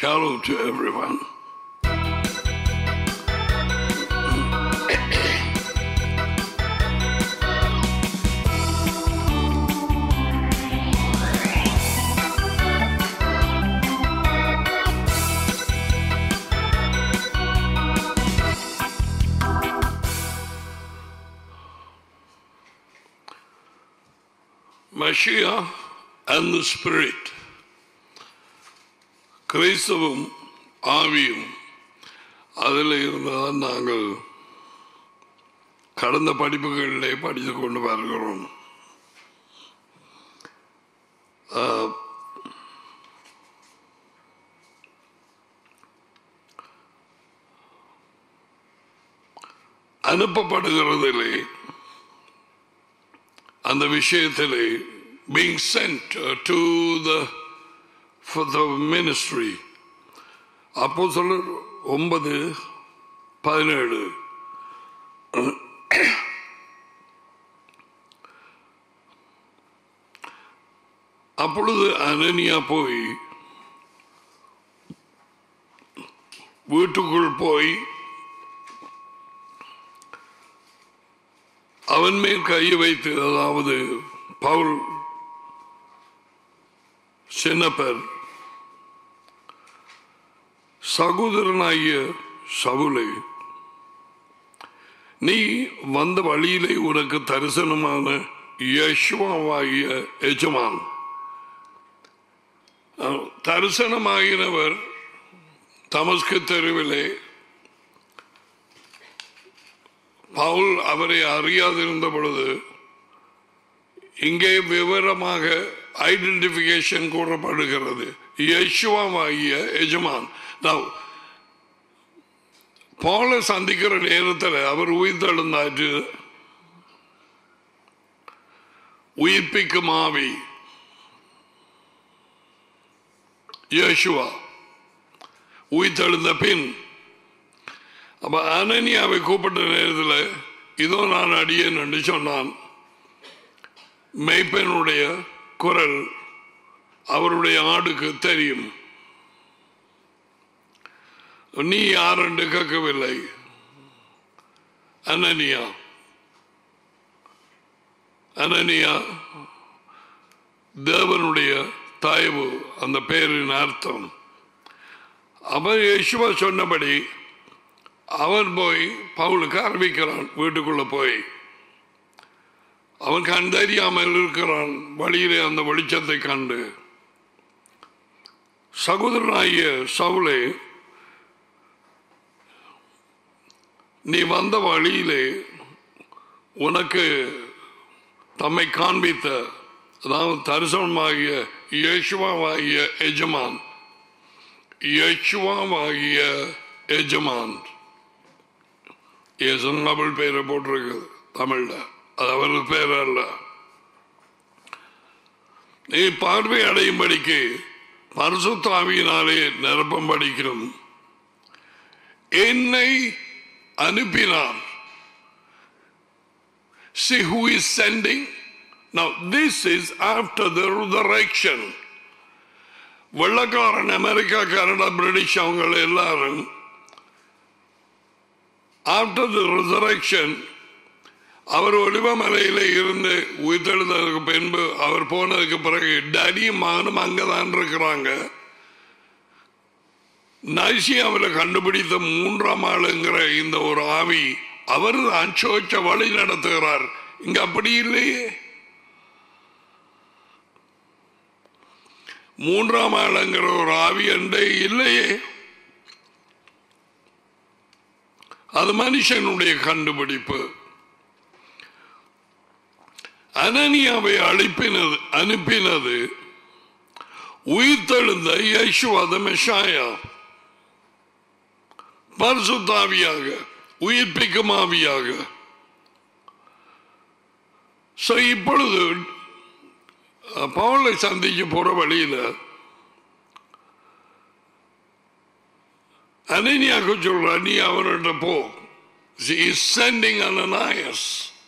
Shalom to everyone. Mashiach and the Spirit. கிறிஸ்தவும் ஆவியும் அதில் இருந்துதான் நாங்கள் கடந்த படிப்புகளிலே படித்து கொண்டு வருகிறோம் ஆஹ், அனுப்பப்படுகிறதிலே அந்த விஷயத்திலே being sent uh, to the for the ministry அப்போ சொல்ல ஒன்பது பதினேழு அப்பொழுது அனனியா போய் வீட்டுக்குள் போய் அவன் மேல் கையை வைத்து அதாவது பவுல் சின்னப்பர் சகோதரனாகிய சவுலை நீ வந்த வழியிலே உனக்கு தரிசனமான யஷ்வாவாகிய எஜமான் அஹ், தரிசனமாகினவர் தமஸ்கு தெருவிலே பவுல் அவரை அறியாதிருந்த பொழுது இங்கே விவரமாக ஐடென்டிபிகேஷன் கூறப்படுகிறது யேசுவாகிய எஜமான் Now, பவுலை சந்திக்கிற நேரத்தில் அவர் உயிர்த்தெழுந்தாச்சு உயிர்ப்பிக்கும் ஆவி யேசுவா உயிர்த்தெழுந்த பின் அப்ப அனனியாவை கூப்பிட்ட நேரத்தில் இதோ நான் அடியேன் என்று சொன்னான் மெய்ப்பெனுடைய குரல் அவருடைய ஆடுக்கு தெரியும் நீ யார் என்று கேட்கவில்லை அனனியா அனனியா தேவனுடைய தயவு அந்த பெயரின் அர்த்தம் அவன் யேசுவா சொன்னபடி அவன் போய் பவுலுக்கு அறிவிக்கிறான் வீட்டுக்குள்ள போய் அவன் கண் தெரியாமல் இருக்கிறான் வழியிலே அந்த வெளிச்சத்தை கண்டு சகோதரனாகிய சவுலே நீ வந்த வழியிலே உனக்கு தம்மை காண்பித்த அதாவது தரிசனமாகிய இயேசுவாகிய எஜமான் இயேசுவாகிய எஜமான் இயேசுன்னு தமிழ் பேரை போட்டிருக்குது தமிழ்ல அது அவரது பேர் அல்ல நீ பார்வை அடையும்படிக்கு பரிசுத்தாவியினாலே நிரப்பம் படிக்கிறோம் என்னை அனுப்பினார் See who is sending? Now this is after the resurrection. வெள்ளக்காரன் அமெரிக்கா கனடா பிரிட்டிஷ் அவங்க எல்லாரும் ஆஃப்டர் த ரிசரக்ஷன் அவர் ஒளிவமலையில இருந்து உயிர்த்தெழுந்ததுக்கு பின்பு அவர் போனதுக்கு பிறகு டடியும் மகனும் அங்கதான் இருக்கிறாங்க நைசியாவில் கண்டுபிடித்த மூன்றாம் ஆளுங்கிற இந்த ஒரு ஆவி அவர் தான் சோச்ச வழி நடத்துகிறார் இங்க அப்படி இல்லையே மூன்றாம் ஆளுங்கிற ஒரு ஆவி அண்டை இல்லையே அது மனுஷனுடைய கண்டுபிடிப்பு அனனியாவை அழைப்பினது அனுப்பினது உயிர்த்தெழுந்த யேசுவாத மெஷாயா பரிசுத்தாவியாக உயிர்ப்பிக்கும் ஆவியாக So, இப்பொழுது அஹ், பவுலை சந்திக்க போற வழியில அனனியாக்கு சொல்ற நீ அவர்கிட்ட போ She is sending Ananias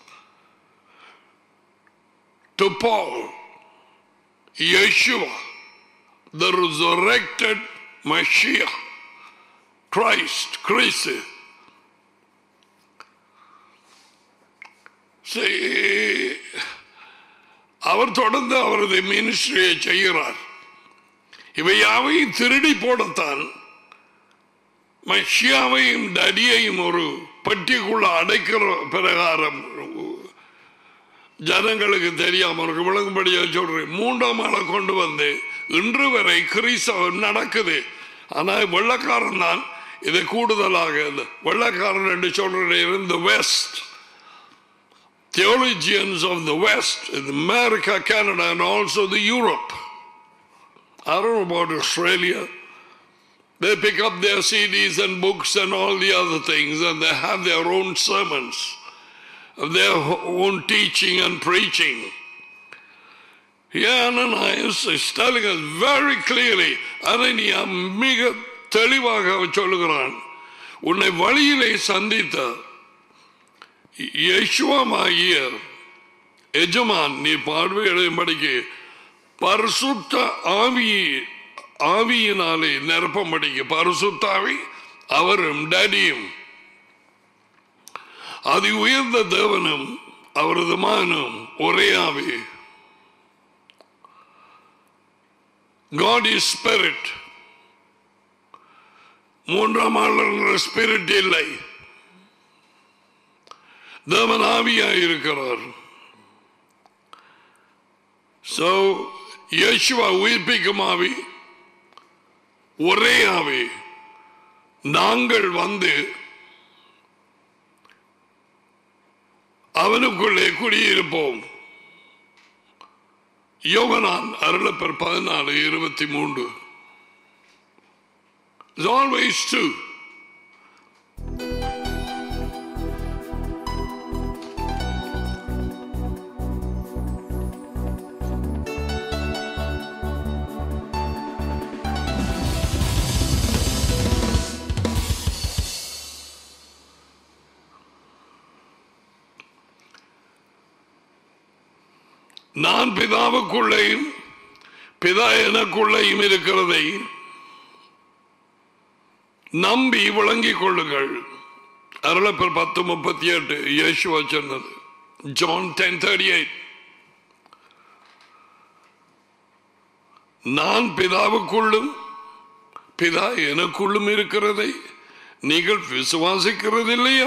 to Paul, Yeshua, the resurrected மஷியா கிரைஸ்ட் கிறிஸ்து சரி, அவர் தொடர்ந்து அவரது மினிஸ்ட்ரியை செய்கிறார் இவை யாவையும் திருடி போடத்தான் மஷியாவையும் டடியையும் ஒரு பெட்டிக்குள்ள அடைக்கிற பிரகாரம் ஜனங்களுக்கு தெரியாம இருக்கு விளங்கும்படியா சொல்றேன் மூன்றாம் ஆளை கொண்டு வந்து இன்று வரை கிறிஸ்தவம் நடக்குது ஆனா வெள்ளக்காரன் தான் இது கூடுதலாக இந்த வெள்ளக்காரன் என்று சொல்றேன் இந்த west theologians of the West, in America, Canada, and also the Europe. I don't know about Australia. They pick up their CDs and books and all the other things, and they have their own sermons, their own teaching and preaching. Here Ananias is telling us very clearly, அனனியா மிக தெளிவாக அவர் சொல்லுகிறான் உன்னை வழியிலே சந்தித்த யேசுவமாகிய எஜமான் நீ பார்வையிடும்படிக்கு பரிசுத்த ஆவி ஆவியினாலே நிரப்பும்படிக்கு பரிசுத்தாவி அவரும் டேடியும் அதி உயர்ந்த தேவனும் அவரது மகனும் ஒரே ஆவி God is spirit மூன்றாம் ஆளுங்கிற ஸ்பிரிட் இல்லை தேவன் ஆவியாய் இருக்கிறார் சோ யேசுவா உயிர்ப்பிக்கும் ஆவி ஒரே ஆவி நாங்கள் வந்து அவனுக்குள்ளே குடியிருப்போம் யோகனான் அருளப்பர் பதினாலு இருபத்தி மூன்று It's always true. நான் பிதாவுக்குள்ளேயும் பிதா எனக்குள்ளேயும் இருக்கிறதை நம்பி விளங்கிக் கொள்ளுங்கள் அருளப்பர் பத்து முப்பத்தி எட்டு இயேசுவா சொன்னது ஜான் டென் தேர்ட்டி எயிட் நான் பிதாவுக்குள்ளும் பிதா எனக்குள்ளும் இருக்கிறதை நீங்கள் விசுவாசிக்கிறது இல்லையா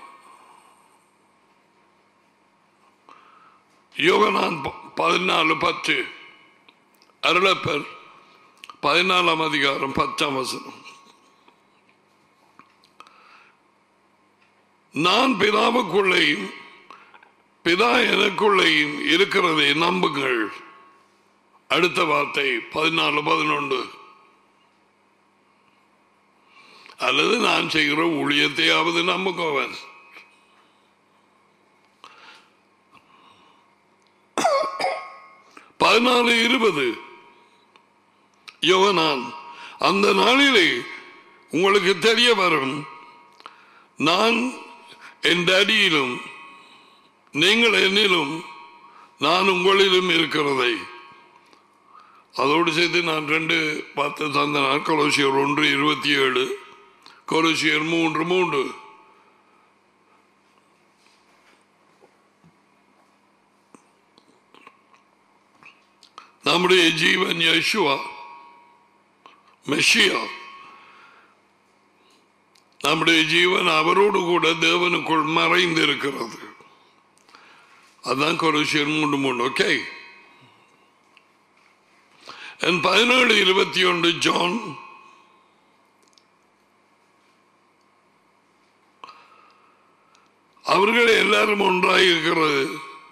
யோகனான் ப- பதினாலு பத்து அருளப்பர் பதினாலாம் அதிகாரம் பத்தாம் வசனம் நான் பிதாவுக்குள்ளேயும் பிதா எனக்குள்ளேயும் இருக்கிறதை நம்புங்கள் அடுத்த வார்த்தை பதினாலு பதினொன்று அல்லது நான் செய்கிற ஊழியத்தையாவது நம்புகோவன் பதினாலு இருபது யோகனான் அந்த நாளிலே உங்களுக்கு தெரிய வரும் நான் என் அடியிலும் நீங்கள் என்னிலும் நான் உங்களிலும் இருக்கிறதை அதோடு சேர்த்து நான் ரெண்டு பார்த்து தந்த நாள் கொலோசியர் ஒன்று இருபத்தி ஏழு கொலோசியர் மூன்று மூன்று நம்முடைய ஜீவன் யேசுவா மெஷியா நம்முடைய ஜீவன் அவரோடு கூட தேவனுக்குள் மறைந்திருக்கிறது அதான் கொலோசியர் மூன்று மூணு ஓகே என் பதினேழு இருபத்தி ஒன்று ஜான் அவர்கள் எல்லாரும் ஒன்றாய் இருக்கிறது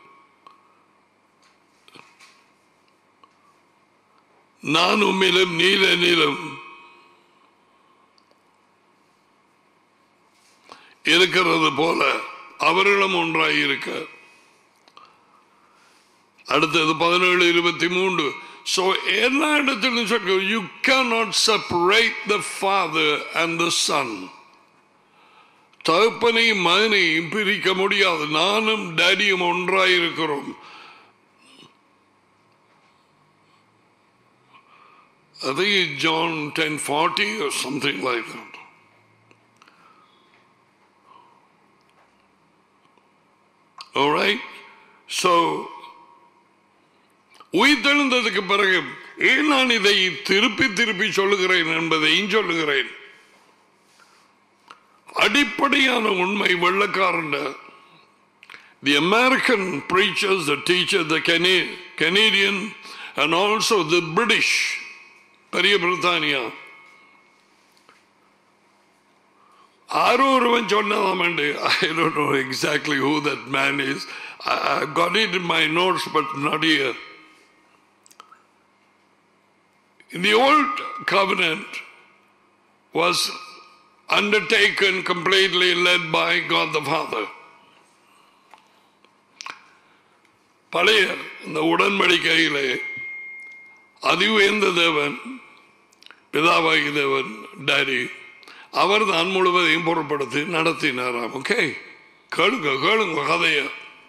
நான் உம்மிலும் நீல நீளம் இருக்கிறது போல அவர்களும் ஒன்றாய் இருக்க அடுத்தது பதினேழு இருபத்தி மூன்று ஸோ எல்லா இடத்திலும் சொல்ல you cannot separate the father and the son தகப்பனையும் மகனையும் பிரிக்க முடியாது நானும் டேடியும் ஒன்றாய் இருக்கிறோம் I think it's John 1040 or something like that. All right? So, உயிர்த்தெழுந்ததுக்கு பிறகு ஏன் நான் இதை திருப்பி திருப்பி சொல்லுகிறேன் என்பதையும் சொல்லுகிறேன் அடிப்படையான உண்மை வெள்ளக்காரன் the American preachers, the teachers, the Cana- Canadian, and also the British, பெரிய பிரித்தானியா ஆரோ ஒருவன் சொன்னதாம் I don't know exactly who that man is I got it in my notes but not year In the old covenant was undertaken completely led by God the Father. பழைய இந்த உடன்படிக்கையிலே அதிவேந்த தேவன் பிதாவாகி தேவன் daddy அவர் தான் முழுவதையும் பொருட்படுத்தி நடத்தினாராம் ஓகே கேளுங்க கேளுங்க கதைய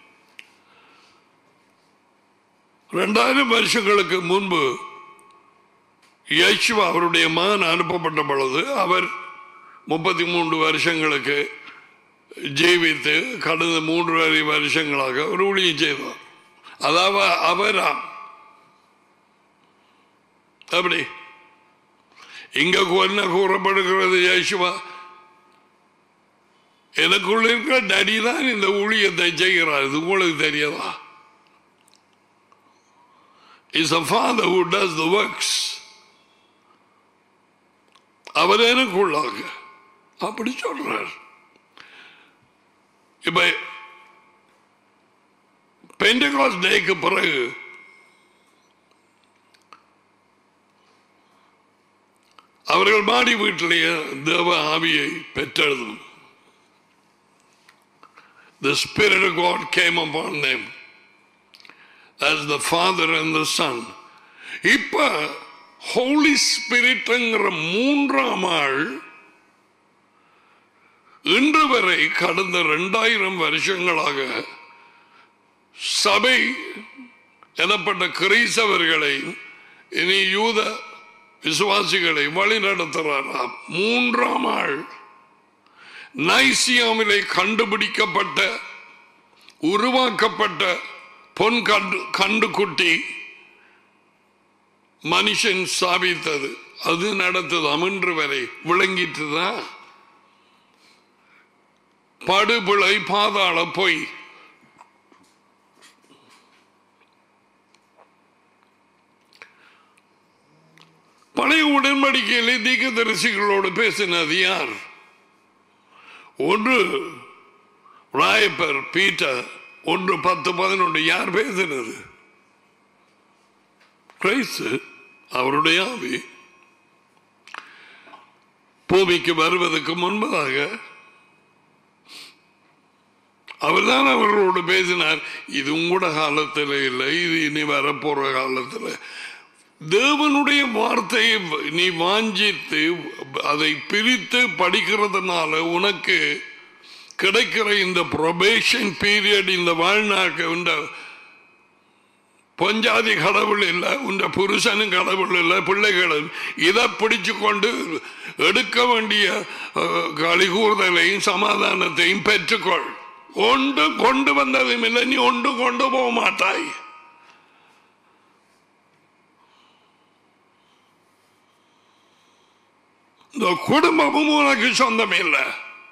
ரெண்டாயிரம் வருஷங்களுக்கு முன்பு யேசுவா அவருடைய மகன் அனுப்பப்பட்ட பொழுது அவர் முப்பத்தி மூன்று வருஷங்களுக்கு ஜீவித்து கடந்த மூன்றரை வருஷங்களாக ஒரு ஊழியம் செய்தார் அதாவது அவரா அப்படி இங்க என்ன கூறப்படுகிறது யேசுவா எனக்குள்ள இருக்கிற டடி தான் இந்த ஊழியத்தை செய்கிறார் இது உங்களுக்கு தெரியாதா is a father who does the works அவர் எனக்குள்ளாக அப்படி சொல்றார் இப்ப பெண்டகாஸ் டேக்கு பிறகு அவர்கள் மாடி வீட்டிலேயே தேவ ஆவியை பெற்றெழுதும் The Spirit of God came upon them as the Father and the Son. இப்ப ஹோலி ஸ்பிரிட்ங்கிற மூன்றாம் ஆள் இன்று வரை கடந்த இரண்டாயிரம் வருஷங்களாக சபை எனப்பட்ட கிரைசவர்களை இனி யூத விசுவாசிகளை வழி நடத்துகிறாராம் மூன்றாம் ஆள் நைசியாமிலே கண்டுபிடிக்கப்பட்ட உருவாக்கப்பட்ட பொன் கண்டு கண்டுக்குட்டி மனுஷன் சாபித்தது அது நடத்தது அமின்று வரை விளங்கிட்டுதான் படுபிழை பாதாள பொய் பழைய உடன்படிக்கையிலே தீர்க்கதரிசிகளோடு பேசினது யார் ஒன்று ராயப்பர் பீட்டர் ஒன்று பத்து பதினொன்று யார் பேசினது கிரைஸ்து அவருடைய ஆவி பூமிக்கு வருவதற்கு முன்பதாக அவர்தான் அவர்களோடு பேசினார் இது உங்களோட காலத்தில் இல்லை இது இனி வரப்போற காலத்தில் தேவனுடைய வார்த்தையை நீ வாஞ்சித்து அதை பிரித்து படிக்கிறதுனால உனக்கு கிடைக்கிற இந்த ப்ரொபேஷன் பீரியட் இந்த வாழ்நாள் இந்த பொஞ்சாதி கடவுள் இல்லை உண்ட புருஷனும் கடவுள் இல்லை பிள்ளைகளும் இதை பிடிச்சு கொண்டு எடுக்க வேண்டிய அஹ், கலிகூர்தலையும் சமாதானத்தையும் பெற்றுக்கொள் ஒன்று கொண்டு வந்ததும் இல்லை நீ ஒன்று கொண்டு போக மாட்டாய் இந்த குடும்பமும் உனக்கு சொந்தம் இல்லை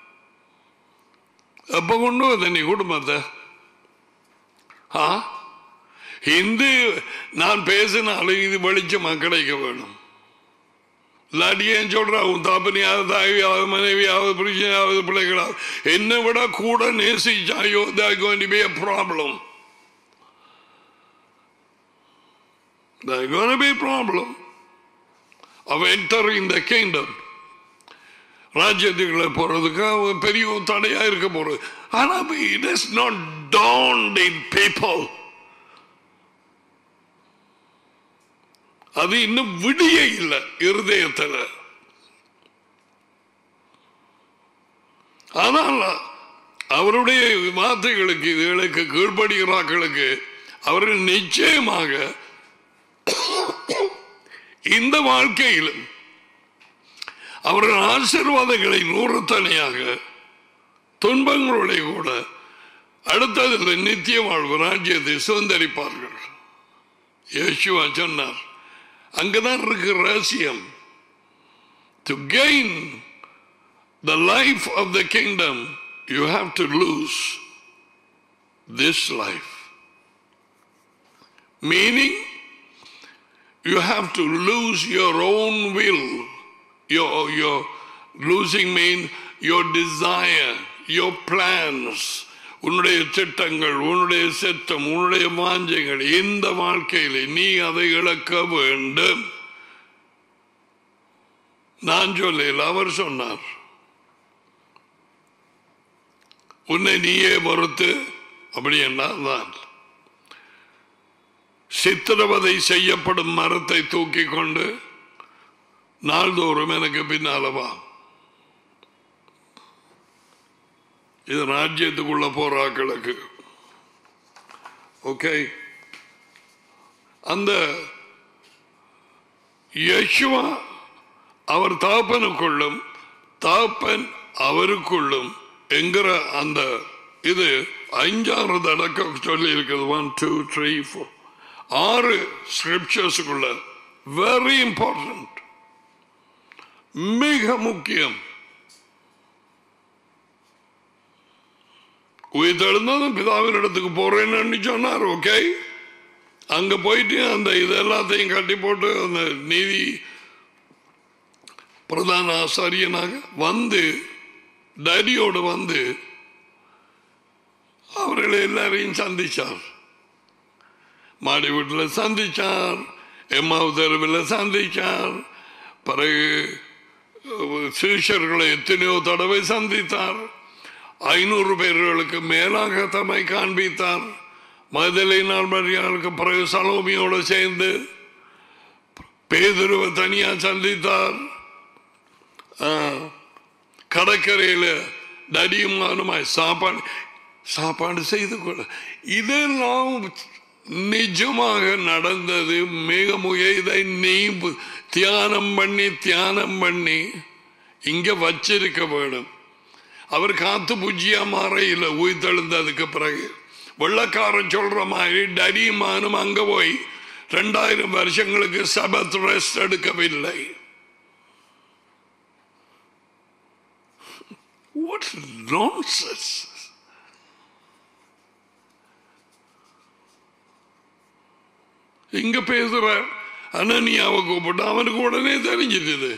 எப்ப கொண்டு வந்த நீ குடும்பத்தை ஆ இந்து நான் பேசினாலும் இது வெளிச்சமா கிடைக்க வேணும் இல்லாட்டி ஏன் சொல்றா உன் தாப்பனியாவது தாயாவது மனைவியாவது புருஷனாவது பிள்ளைகளாவது என்னை விட கூட நேசிச்சாயோ that going to be a problem There's going to be a problem of entering the kingdom ராஜ்யத்துக்குள்ள போறதுக்கு அவன் பெரிய ஒரு தடையா இருக்க போறது ஆனா it is not dawned in people அது இன்னும் விடிய இல்லை இருதயத்தில் ஆனால் அவருடைய வார்த்தைகளுக்கு இதுகளுக்கு கீழ்ப்படுகிறார்களுக்கு அவர்கள் நிச்சயமாக இந்த வாழ்க்கையிலும் அவர்கள் ஆசீர்வாதங்களை நூறுத்தனையாக துன்பங்களோட கூட அடுத்ததில் நித்திய வாழ்வு ராஜ்யத்தை சுதந்திரிப்பார்கள் யேசுவா சொன்னார் அங்கதான் இருக்கு ரகசியம் to gain the life of the kingdom you have to lose this life meaning you have to lose your own will. Your, your losing mean your desire, your plans, உன்னுடைய திட்டங்கள் உன்னுடைய சித்தம் உன்னுடைய வாஞ்சைகள் இந்த வாழ்க்கையில் நீ அதை இழக்க வேண்டும் நான் சொல்லல அவர் சொன்னார் உன்னை நீயே பொறுத்து அப்படி என்றால் தான் சித்திரவதை செய்யப்படும் மரத்தை தூக்கி கொண்டு நாள்தோறும் எனக்கு பின்னாலவா இது ராஜ்யத்துக்குள்ள போறாக்களுக்கு ஓகே அந்த யசுவா அவர் தாப்பனுக்குள்ளும் தாப்பன் அவருக்குள்ளும் என்கிற அந்த இது ஐஞ்சாறு தடக்க சொல்லி இருக்குது ஒன் டூ த்ரீ ஃபோர் ஆறு ஸ்கிரிப்சர்ஸுக்குள்ள வெரி இம்பார்ட்டன்ட் மிக முக்கியம் உயிர்த்தெழுந்ததும் பிதாவின் இடத்துக்கு போறேன்னு சொன்னார் ஓகே அங்க போயிட்டு அந்த இது எல்லாத்தையும் கட்டி போட்டு அந்த நீதி பிரதான ஆசாரியனாக வந்து டேடியோடு வந்து அவர்களை எல்லாரையும் சந்திச்சார் மாடி வீட்டில் சந்திச்சார் எம்மாவு தெருவில் சந்திச்சார் பிறகு சிஷர்களை எத்தனையோ தடவை சந்தித்தார் ஐநூறு பேர்களுக்கு மேலாக தம்மை காண்பித்தார் மதலை நாள்மரியாளுக்கு பிறகு சலோமியோடு சேர்ந்து பேதுருவை தனியா சந்தித்தார் கடற்கரையில் தடியுமானுமாய் சாப்பாடு சாப்பாடு செய்து கொள்ள இதெல்லாம் நிஜமாக நடந்தது மிக முக இதை நீ தியானம் பண்ணி தியானம் பண்ணி இங்க வச்சிருக்க வேணும் அவர் காத்து பூஜ்ஜியா மாற இல்லை உயிர்த்தெழுந்ததுக்கு பிறகு வெள்ளக்காரன் சொல்ற மாதிரி டரிமானும் அங்க போய் ரெண்டாயிரம் வருஷங்களுக்கு சபத் ரெஸ்ட் எடுக்கவில்லை What nonsense! இங்க பேசுற அனனியாவை கூப்பிட்டு அவனுக்கு உடனே தெரிஞ்சிட்டது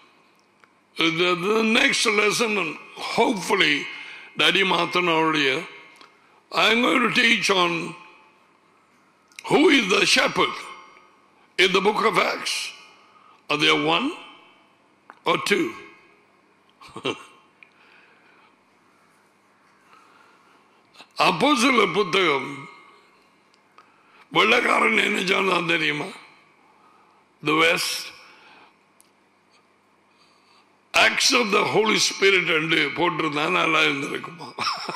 நெக்ஸ்ட் லெசன் ஹோப்ஃபுல்லி டடி மாத்தனுடைய I'm going to teach on who is the shepherd in the book of Acts. Are there one or two? அப்போ சில புத்தகம் வெள்ளக்காரன் என்ன சொன்னான் தெரியுமா the west acts of the holy spirit என்று போட்டிருந்தா நல்லா இருந்திருக்குமா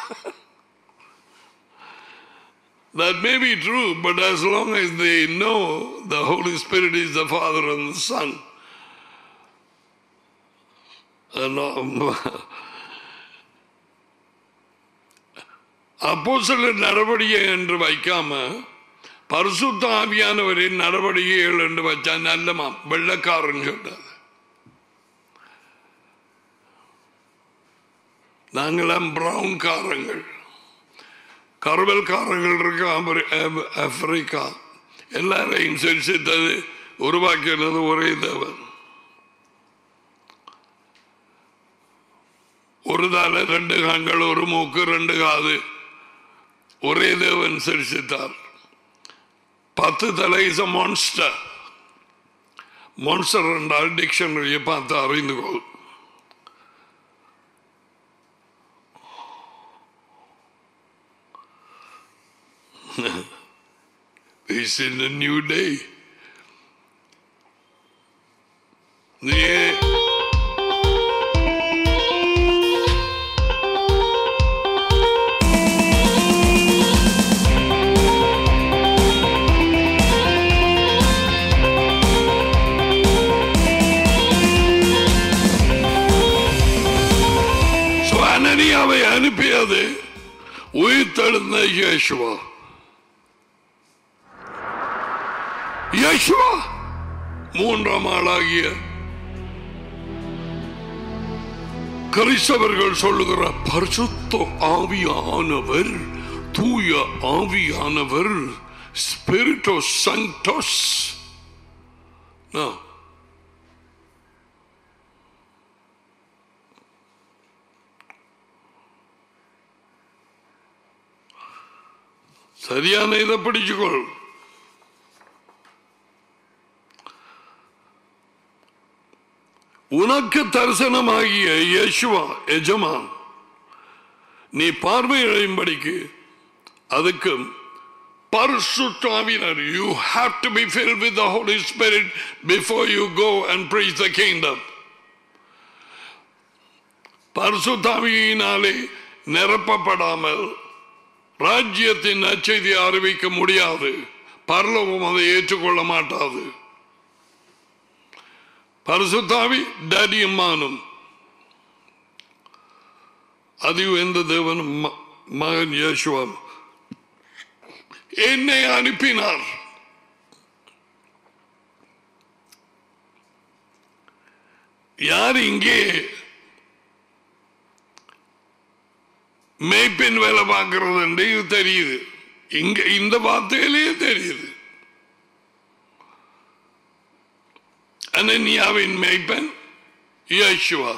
That may be true, but as long as they know the Holy Spirit is the Father and the Son, அப்போ சில நடவடிக்கை என்று வைக்காம பரிசுத்த ஆவியானவரின் நடவடிக்கைகள் என்று வச்சா நல்லமா வெள்ளக்காரன் சொன்னது நாங்களாம் பிரவுன் காரங்கள் கருவல்காரங்கள் இருக்கு ஆப்பிரிக்கா எல்லாரையும் சிரிசித்தது உருவாக்கினது ஒரே தேவன் ஒரு தலை ரெண்டு கண்கள் ஒரு மூக்கு ரெண்டு காது ஒரே தேவன் சிரிசித்தார் பத்து தலை இஸ் அ மான்ஸ்டர் மான்ஸ்டர் என்றால் டிக்ஷனரியை பார்த்து அறிந்து கொள் It's in a new day. Yeah. அது உயிர்த்தெழுந்த இயேசுவா இயேசுவா மூன்றாம் ஆளாகிய கிறிஸ்தவர்கள் சொல்லுகிற பரிசுத்த ஆவியானவர் தூய ஆவியானவர் ஸ்பிரிட்டோ சங்டோஸ் சரியான இதை பிடிச்சுக்கொள் உனக்கு தரிசனமாகிய யேசுவா எஜமான் நீ பார்வையிடும்படிக்கு அதுக்கு பரிசுத்தாவினர் you have to be fill with the holy spirit before you go and preach the kingdom பரிசுத்தாவியினாலே நிரப்பப்படாமல் ராஜ்யத்தின் நற்செய்தியை அறிவிக்க முடியாது பரலோகம் அதை ஏற்றுக்கொள்ள மாட்டாது பரிசுத்தாவி டடியம்மானும் அது எந்த தேவனும் ம- மகன் யேசுவம் என்னை அனுப்பினார் யார் இங்கே மேய்ப்பின் வேலை பார்க்கறது தெரியுது இங்க இந்த வார்த்தையிலேயே தெரியுது அனன்யாவின் மேய்ப்பன் யேசுவா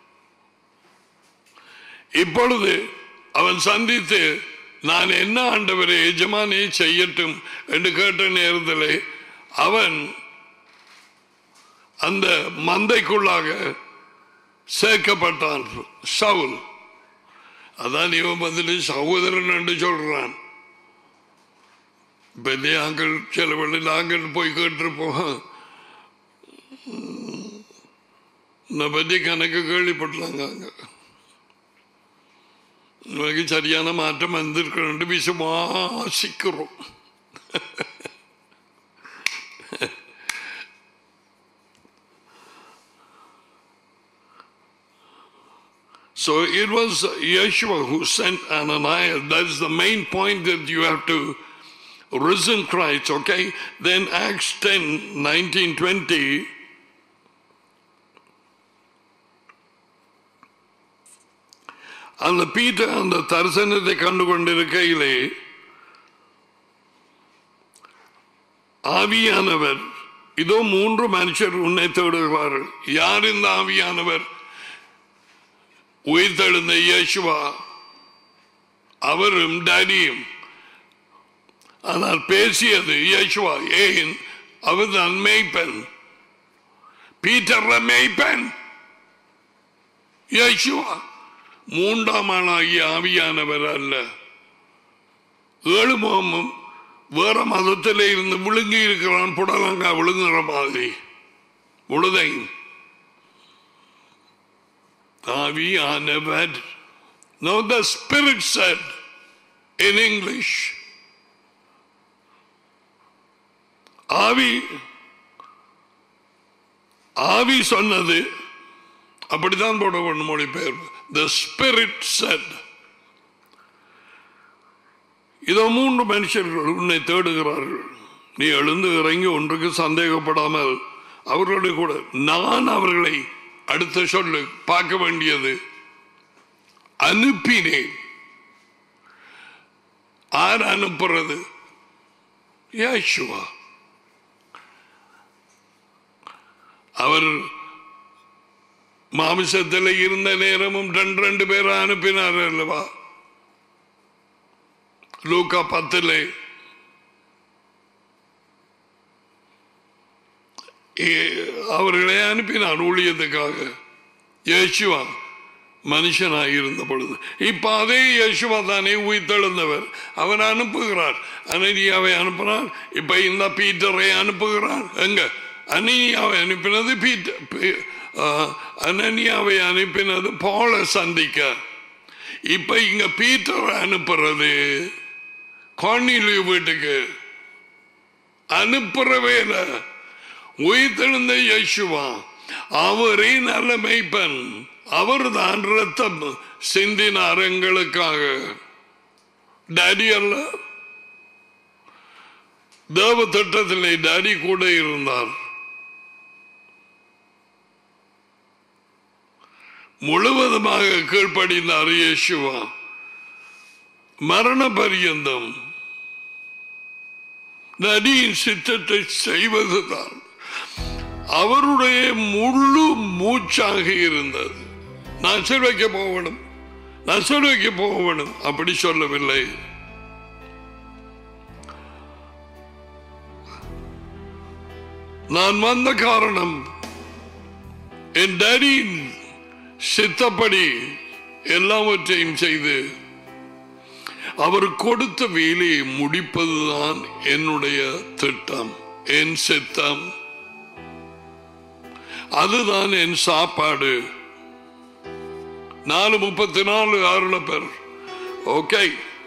இப்பொழுது அவன் சந்தித்து நான் என்ன ஆண்டவரை எஜமானே செய்யட்டும் என்று கேட்ட நேரத்தில் அவன் அந்த மந்தைக்குள்ளாக சேர்க்கப்பட்டான் சவுல் அதான் இவன் பதில் சகோதரன் என்று சொல்றான் இப்ப நாங்கள் சில வேளை நாங்கள் போய் கேட்டிருப்போம் என்னை பற்றி கணக்கு கேள்விப்பட்டாங்க அங்க உனக்கு சரியான மாற்றம் வந்திருக்கணும் விசுவாசிக்கிறோம் So it was Yeshua who sent Ananias. That's the main point that you have to risen Christ, okay? Then Acts 10, 19, 20. அந்த பீட்டர் அந்த தரிசனத்தை கண்டு கொண்டிருக்கையிலே ஆவியானவர் இதோ மூன்று மனுஷர் உன்னை தேடுகிறார்கள் யார் இந்த ஆவியானவர் உயிர்த்தெழுந்த இயேசுவா அவரும் டேடியும் ஆனால் பேசியது இயேசுவா ஏன் அவர்தான் மேய்ப்பன் பீட்டர் மேய்ப்பன் இயேசுவா மூன்றாம் ஆளாகிய ஆவியானவர் அல்ல ஏழு முகமும் வேற மதத்திலே இருந்து விழுங்கி இருக்கிறான் புடலங்கா விழுங்குற மாதிரி உழுதை ஆவியானவர் No, the Spirit said in English. ஆவி ஆவி சொன்னது அப்படித்தான் போட வேண்டும் மொழிபெயர்ப்பு த ஸ்பிரிட் செட் இதோ மூன்று மனுஷர்கள் உன்னை தேடுகிறார்கள் நீ எழுந்து இறங்கி ஒன்றுக்கு சந்தேகப்படாமல் அவர்களோடு கூட நான் அவர்களை அடுத்த சொல்லு பார்க்க வேண்டியது அனுப்பினேன் ஆர் அனுப்புறது யாஷுவா அவர் மாமிசத்தில் இருந்த நேரமும் ரெண்டு ரெண்டு பேரை அனுப்பினார் அல்லவா லூக்கா பத்தில் அவர்களை அனுப்பினார் ஊழியத்துக்காக இயேசுவா மனுஷனாக இருந்த பொழுது இப்ப அதே இயேசுவா தானே உயிர்த்தெழுந்தவர் அவர் அனுப்புகிறார் அனனியாவை அனுப்பினார் இப்ப இந்த பீட்டரை அனுப்புகிறார் எங்க அனனியாவை அனுப்பினது பீட்டர் பீ- ஆ, அனனியாவை அனுப்பினது போல சந்திக்க இப்ப இங்க பீட்டரை அனுப்புறது கார்னிலியு வீட்டுக்கு அனுப்புற வேலை உயிர்த்தெழுந்த இயேசுவா அவரே நல்ல மெய்ப்பன் அவர்தான் ரத்தம் சிந்தினார் எங்களுக்காக டாடி அல்ல தேவ திட்டத்திலே டாடி கூட இருந்தார் முழுவதுமாக கீழ்ப்படிந்தார் இயேசுவா மரண பரியந்தம் நதியின் சித்தத்தை செய்வதுதான் அவருடைய முழு மூச்சாக இருந்தது நான் செல்வைக்க போகணும் நான் செல்வைக்க போகணும் அப்படி சொல்லவில்லை நான் வந்த காரணம் என் டேடியின் சித்தப்படி எல்லாவற்றையும் செய்து அவர் கொடுத்த வேலையை முடிப்பதுதான் என்னுடைய திட்டம் என் சித்தம் அதுதான் என் சாப்பாடு நாலு முப்பத்தி நாலு ஆறுல பேர் okay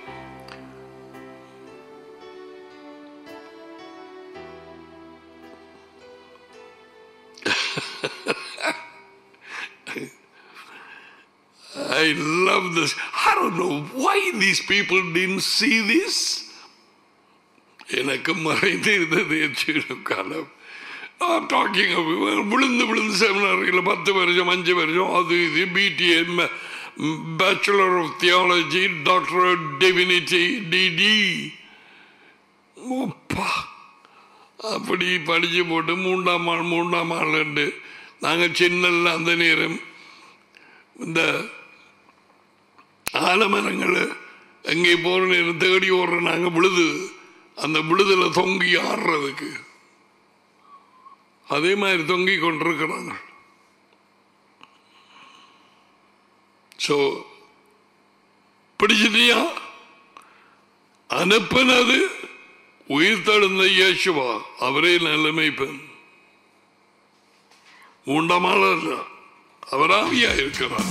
I love this. I don't know why these people didn't see this. எனக்கு மறைந்து இருந்தது எச்சிடும் காலம் I'm talking of விழுந்து விழுந்து செமினாரில் பத்து வருஷம் அஞ்சு வருஷம் அது இது BTM bachelor of theology doctor of divinity DD ஓப்பா அப்படி படித்து போட்டு மூன்றாம் ஆள் மூன்றாம் ஆளுண்டு நாங்கள் சின்னல்ல அந்த நேரம் இந்த ஆலமரங்கள் எங்கே போகிற நேரம் தேடி ஓடுற நாங்கள் விழுது அந்த விழுதுல தொங்கி ஆடுறதுக்கு அதே மாதிரி தொங்கி கொண்டிருக்கிறாங்க ஸோ பிடிச்சிட்டியா அனுப்பினது உயிர் தழுந்த இயேசுவா அவரே நிலைமைப்பன் மூண்டமால அவர் ஆவியா இருக்கிறார்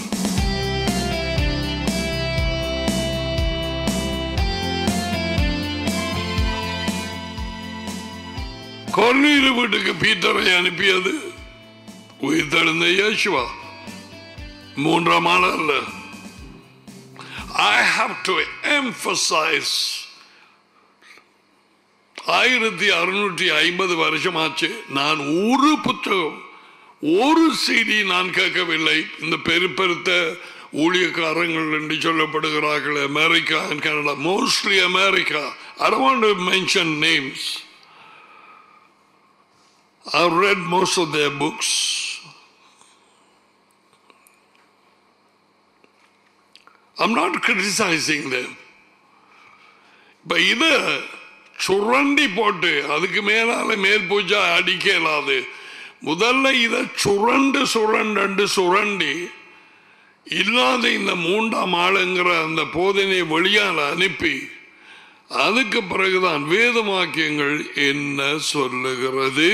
கொர்நீரு வீட்டுக்கு பீட்டரை அனுப்பியது உயிர் தழுந்த இயேசுவா மூன்றாம் ஆள் அல்ல ஐ ஹாவ் டு எம்பசைஸ் ஆயிரத்தி அறுநூற்றி ஐம்பது வருஷமாச்சு நான் ஒரு புத்தகம் ஒரு செய்தி நான் கேட்கவில்லை இந்த பெருப்பெருத்த ஊழியக்காரங்கள் என்று சொல்லப்படுகிறார்கள் America and Canada mostly America I don't want to mention names. I've read most of their books. I'm not criticizing them. இப்ப இத சுரண்டி போட்டு அதுக்கு மேலால மேல் பூஜா அடிக்க இயலாது முதல்ல இத சுரண்டு சுரண்டு சுரண்டி இல்லாத இந்த மூன்றாம் ஆளுங்கிற அந்த போதனை வெளியால் அனுப்பி அதுக்கு பிறகுதான் வேத வாக்கியங்கள் என்ன சொல்லுகிறது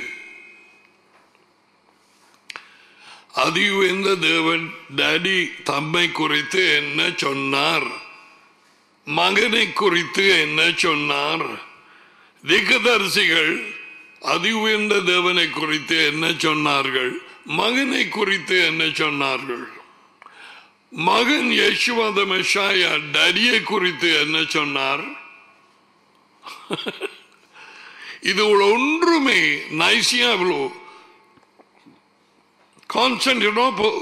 அதியுந்த தேவன் டாடி தம்மை குறித்து என்ன சொன்னார் மகனை குறித்து என்ன சொன்னார் திகதரிசிகள் அதி உயர்ந்த தேவனை குறித்து என்ன சொன்னார்கள் மகனை குறித்து என்ன சொன்னார்கள் மகன் யசுவத மெஷாயா டரியை குறித்து என்ன சொன்னார் இது ஒன்றுமே நைசியாவிலோ கான்ஸ்டன்டினோபிள்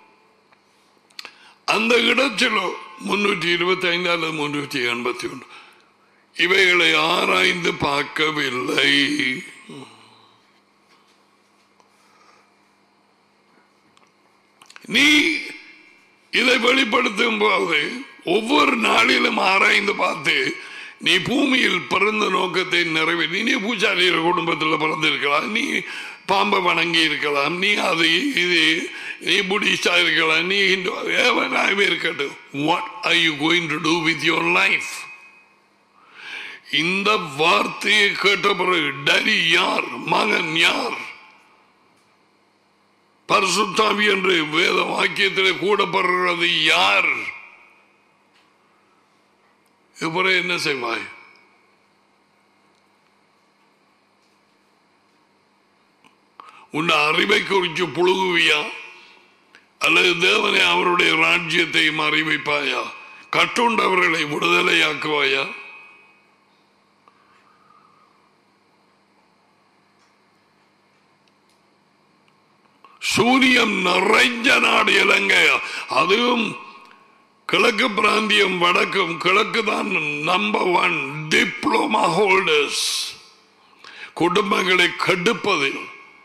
அந்த இடத்திலோ முன்னூற்றி இருபத்தி ஐந்து அல்லது முன்னூற்றி எண்பத்தி ஒன்று இவைகளை ஆராய்ந்து பார்க்கவில்லை நீ இதை வெளிப்படுத்தும் போது ஒவ்வொரு நாளிலும் ஆராய்ந்து பார்த்து நீ பூமியில் பிறந்த நோக்கத்தை நிறைவேற்றி நீ பூஜாரியிற குடும்பத்தில் பிறந்திருக்கலாம் நீ பாம்பை வணங்கி இருக்கலாம் நீ அது இது நீ புடிஸ்டா இருக்கலாம் நீ ஏவனாகவே இருக்கட்டும் what are you going to do with your life இந்த வார்த்தையை கேட்ட பிறகு டரி யார் மகன் யார் பரிசுத்தாவி என்று வேத வாக்கியத்தில் கூடப்படுறது யார் இவரை என்ன செய்வாய் உன் அறிவை குறித்து புழுகுவியா அல்லது தேவனை அவருடைய ராஜ்யத்தை அறிவிப்பாயா கட்டுண்டவர்களை விடுதலையாக்குவாயா சூரியன் நிறைஞ்ச நாடு இலங்கை அதுவும் கிழக்கு பிராந்தியம் வடக்கும் கிழக்கு தான் நம்பர் ஒன் டிப்ளமா ஹோல்டர்ஸ் குடும்பங்களை கடுப்பதில்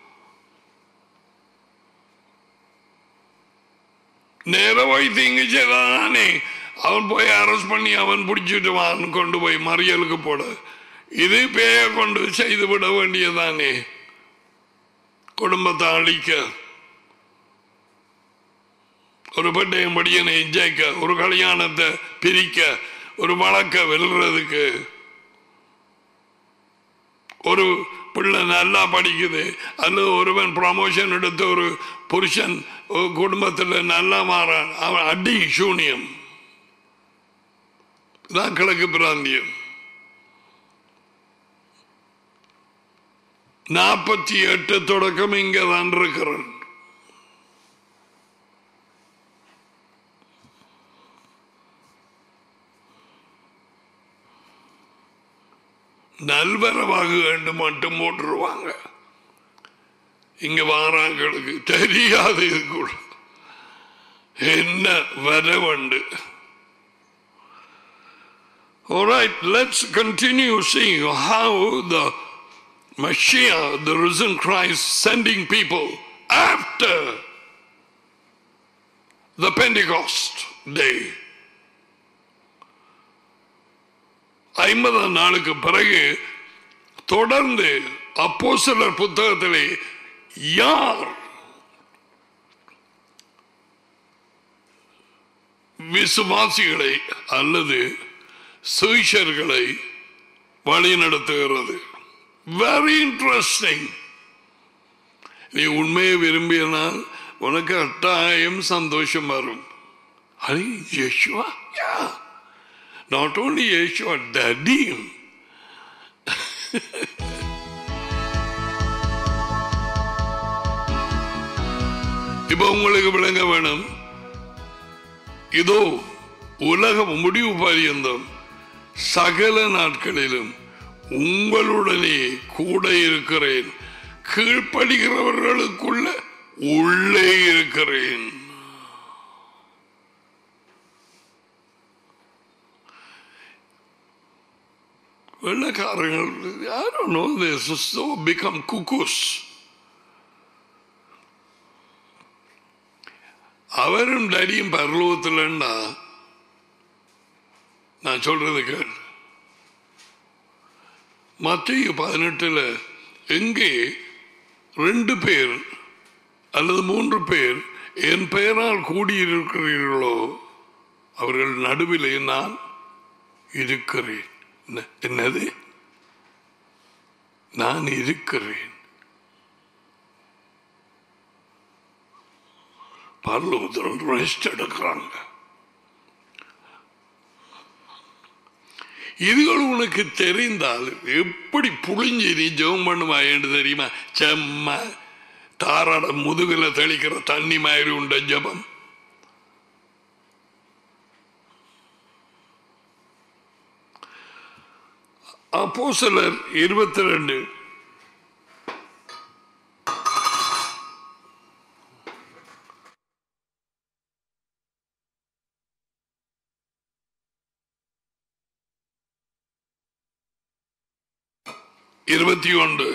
நேர போய் தீங்கு செய்தானே அவன் போய் அரெஸ்ட் பண்ணி அவன் பிடிச்சிட்டு வான்னு கொண்டு போய் மறியலுக்கு போட இது பேய கொண்டு செய்து விட வேண்டியதானே குடும்பத்தை அழிக்க ஒரு பட்டையும் படியனை ஜெயிக்க ஒரு கல்யாணத்தை பிரிக்க ஒரு வழக்க வெல்றதுக்கு ஒரு பிள்ளை நல்லா படிக்குது அல்லது ஒருவன் ப்ரமோஷன் எடுத்த ஒரு புருஷன் ஒரு குடும்பத்தில் நல்லா மாறான் அவன் அடி சூனியம் தான் கிழக்கு பிராந்தியம் நாற்பத்தி எட்டு தொடக்கம் இங்கே தான் இருக்கிறான் நல்வரவாக வேண்டும் மட்டும் போட்டுருவாங்க இங்க வாராங்களுக்கு தெரியாது இது கூட என்ன வரவண்டு Alright, let's continue seeing how the Messiah, the risen Christ, sending people after the Pentecost day. ஐம்பதாம் நாளுக்கு பிறகு தொடர்ந்து அப்போஸ்தலர் புத்தகத்திலே யார் விசுவாசிகளை அல்லது சுவிஷர்களை வழிநடத்துகிறது வெரி இன்ட்ரெஸ்டிங் நீ உண்மையை விரும்பியனால் உனக்கு கட்டாயம் சந்தோஷம் வரும் அது யேசுவா யா not only Yeshua, Daddy. இப்ப உங்களுக்கு விளங்க வேணும் இதோ உலகம் முடிவு பரியந்தம் சகல நாட்களிலும் உங்களுடனே கூட இருக்கிறேன் கீழ்ப்படுகிறவர்களுக்குள்ள உள்ளே இருக்கிறேன் வெள்ளக்காரங்கள் I don't know they so become cuckoos அவரும் டடியும் பரலோகத்தில்னா நான் சொல்றது கேள் மத்திய பதினெட்டுல எங்கே ரெண்டு பேர் அல்லது மூன்று பேர் என் பெயரால் கூடியிருக்கிறீர்களோ அவர்கள் நடுவிலே நான் இருக்கிறேன் என்ன- என்னது நான் இருக்கிறேன் பரலோகத்தில் ரெஸ்ட் எடுக்கிறாங்க இதுகள் உனக்கு தெரிந்தால் எப்படி புளிஞ்சு நீ ஜெபம் பண்ணுமா என்று தெரியுமா செம்ம தாராட முதுகுல தெளிக்கிற தண்ணி மாதிரி உண்ட ஜெபம் அப்போ சிலர் இருபத்தி ரெண்டு இருபத்தி ஒன்று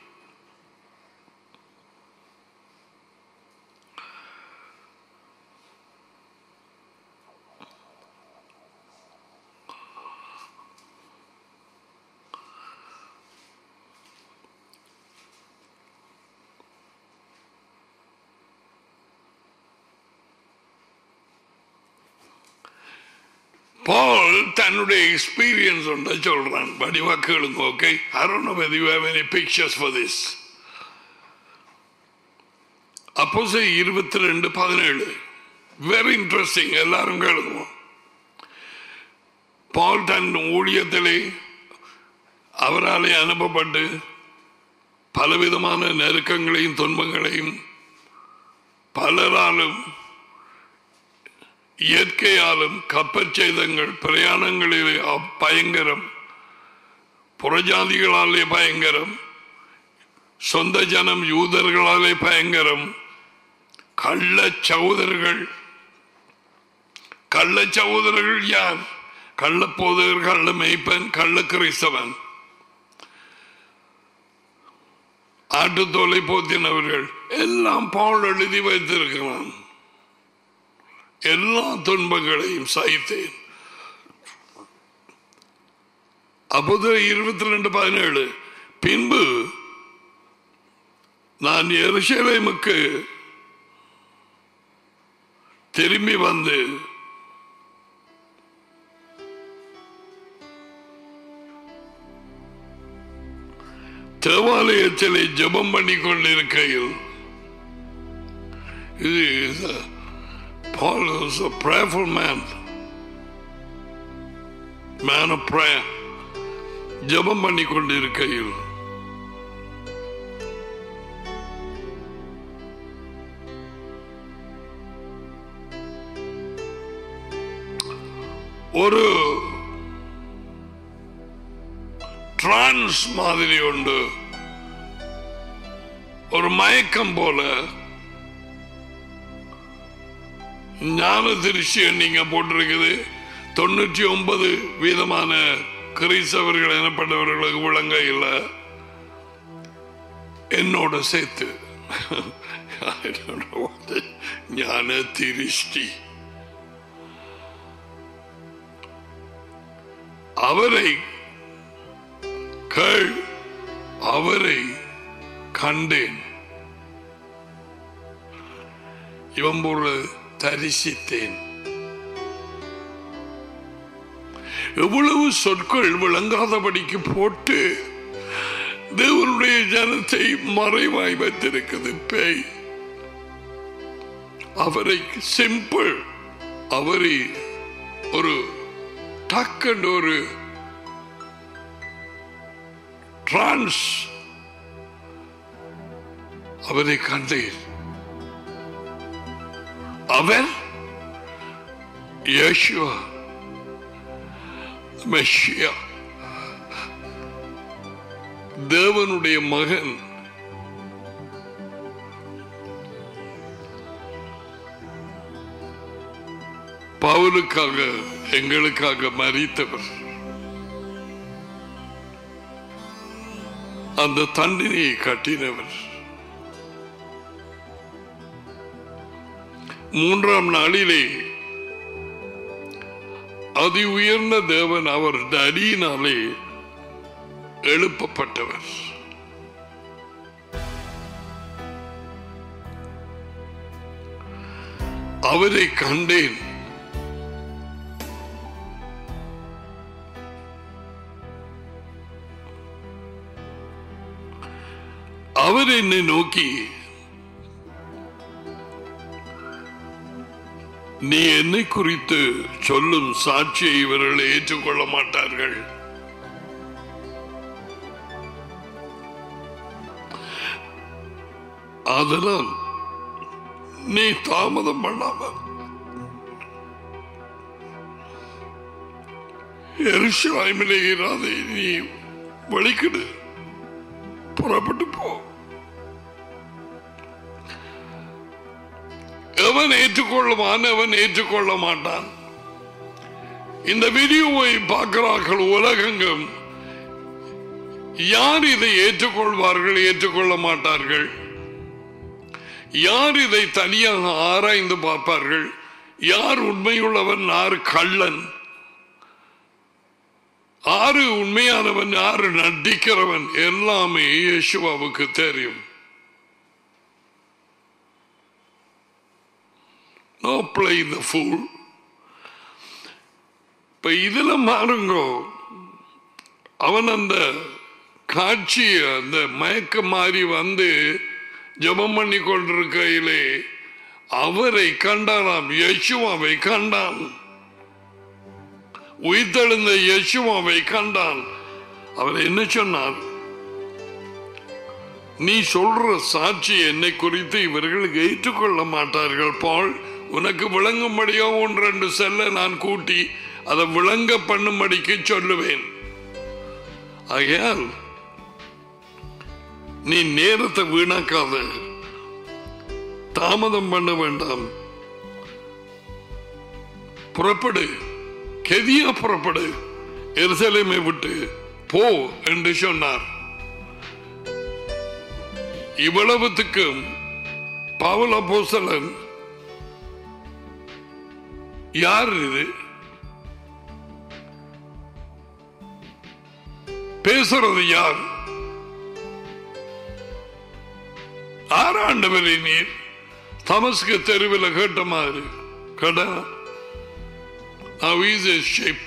பால் தன்னுடைய எக்ஸ்பீரியன்ஸ் ஒன்றை சொல்றான் வடிவா கேளுங்க okay I don't know whether you have any pictures for this அப்போ இருபத்தி ரெண்டு பதினேழு வெரி இன்ட்ரெஸ்டிங் எல்லாரும் கேளுங்க பால் தன் ஊழியத்திலே அவராலே அனுப்பப்பட்டு பலவிதமான நெருக்கங்களையும் துன்பங்களையும் பலராலும் இயற்கையாலும் கப்பற் சேதங்கள் பிரயாணங்களிலே பயங்கரம் புறஜாதிகளாலே பயங்கரம் சொந்த ஜனம் யூதர்களாலே பயங்கரம் கள்ள சகோதரர்கள் கள்ள சகோதரர்கள் யார் கள்ள போதகர் கள்ள மெய்ப்பன் கள்ள கிறிஸ்தவன் ஆட்டுத்தோலை போத்தினவர்கள் எல்லாம் பால் எழுதி வைத்திருக்கிறான் எல்லா துன்பங்களையும் சகித்தேன் அப்போது இருபத்தி ரெண்டு பதினேழு பின்பு நான் எருசலேமுக்கு திரும்பி வந்து தேவாலயத்திலே ஜெபம் பண்ணி கொண்டிருக்கையில் இது Paul was a prayerful man. Man of prayer. ஜெபம் பண்ணி கொண்டிருக்கையில் ஒரு டிரான்ஸ் மாதிரி உண்டு ஒரு மயக்கம் போல ஞான திருஷ்டியை நீங்க போட்டிருக்குது தொண்ணூற்றி ஒன்பது வீதமான கிறிஸ்தவர்கள் எனப்பட்டவர்களுக்கு விளங்க இல்லை என்னோட சேர்த்து I don't know what the- ஞான திருஷ்டி அவரை கேள் அவரை கண்டேன் இவன் ஒரு தரிசித்தேன் எவ்வளவு சொற்கள் விளங்காதபடிக்கு போட்டு தேவனுடைய ஜனத்தை மறைவாய் வைத்திருக்குது பேய் அவரை சிம்பிள் அவரை ஒரு டக்குன்னு ஒரு டிரான்ஸ் அவரை கண்டேன் அவர் யேசுவா மெஷியா தேவனுடைய மகன் பவுலுக்காக எங்களுக்காக மறித்தவர் அந்த தண்டினையை கட்டினவர் மூன்றாம் நாளிலே அதி உயர்ந்த தேவன் அவர் அடியினாலே எழுப்பப்பட்டவர் அவரை கண்டேன் அவர் என்னை நோக்கி நீ என்னை குறித்து சொல்லும் சாட்சியை இவர்கள் ஏற்றுக்கொள்ள மாட்டார்கள் அதனால் நீ தாமதம் பண்ணாம எருசலாமிலே இராதே நீ வழிக்கிடு புறப்பட்டு போ எவன் ஏற்றுக்கொள்ளுவான் எவன் ஏற்றுக்கொள்ள மாட்டான் இந்த வீடியோவை பார்க்கிறார்கள் உலகெங்கும் யார் இதை ஏற்றுக்கொள்வார்கள் ஏற்றுக்கொள்ள மாட்டார்கள் யார் இதை தனியாக ஆராய்ந்து பார்ப்பார்கள் யார் உண்மையுள்ளவன் யார் கள்ளன் ஆறு உண்மையானவன் யாரு நடிக்கிறவன் எல்லாமே இயேசுவாவுக்கு தெரியும் நோ பிளே த ஃபூல் இப்ப இதுல மாறுங்கோ அவன் அந்த காட்சி அந்த மயக்க மாறி வந்து ஜெபம் பண்ணி கொண்டிருக்கையிலே அவரை கண்டானாம் யசுவாவை கண்டான் உயிர்த்தெழுந்த யசுவாவை கண்டான் அவர் என்ன சொன்னார் நீ சொல்ற சாட்சி என்னை குறித்து இவர்கள் ஏற்றுக்கொள்ள மாட்டார்கள் பால் உனக்கு விளங்கும்படியோ ஒன்று ரெண்டு செல்ல நான் கூட்டி அதை விளங்க பண்ணும்படிக்கு சொல்லுவேன் ஆகையால் நீ நேரத்தை வீணாக்காத தாமதம் பண்ண வேண்டாம் புறப்படு கெதியா புறப்படு எருசலேமை விட்டு போ என்று சொன்னார் இவ்வளவுத்துக்கும் பவுல் அப்போஸ்தலன் யார் இது பேசுறது யார் ஆறாண்டவரை நீர் தமஸ்கு தெருவில் கேட்ட மாதிரி கடா ஷேப்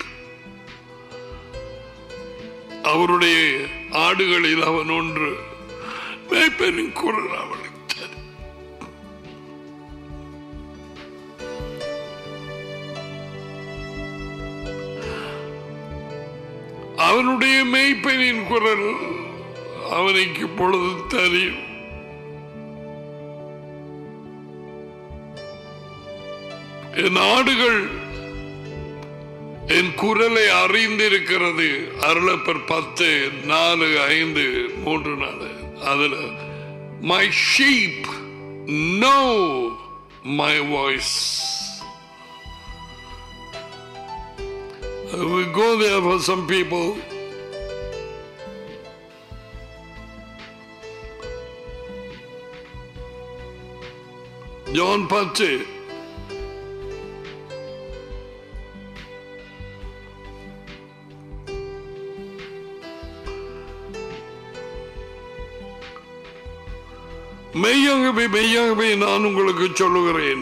அவருடைய ஆடுகளில் அவன் ஒன்று மேய்ப்பனின் குரல் அவளுக்கு தெரியும். அவனுடைய மெய்ப்பெண்ணின் குரல் அவனுக்கு இப்பொழுது தெரியும் என் ஆடுகள் என் குரலை அறிந்திருக்கிறது அருளப்பர் பத்து நாலு ஐந்து மூன்று நாலு அதுல my sheep know my voice We go there for some people. John பத்து மெய்யாகவே மெய்யாகவே நான் உங்களுக்கு சொல்லுகிறேன்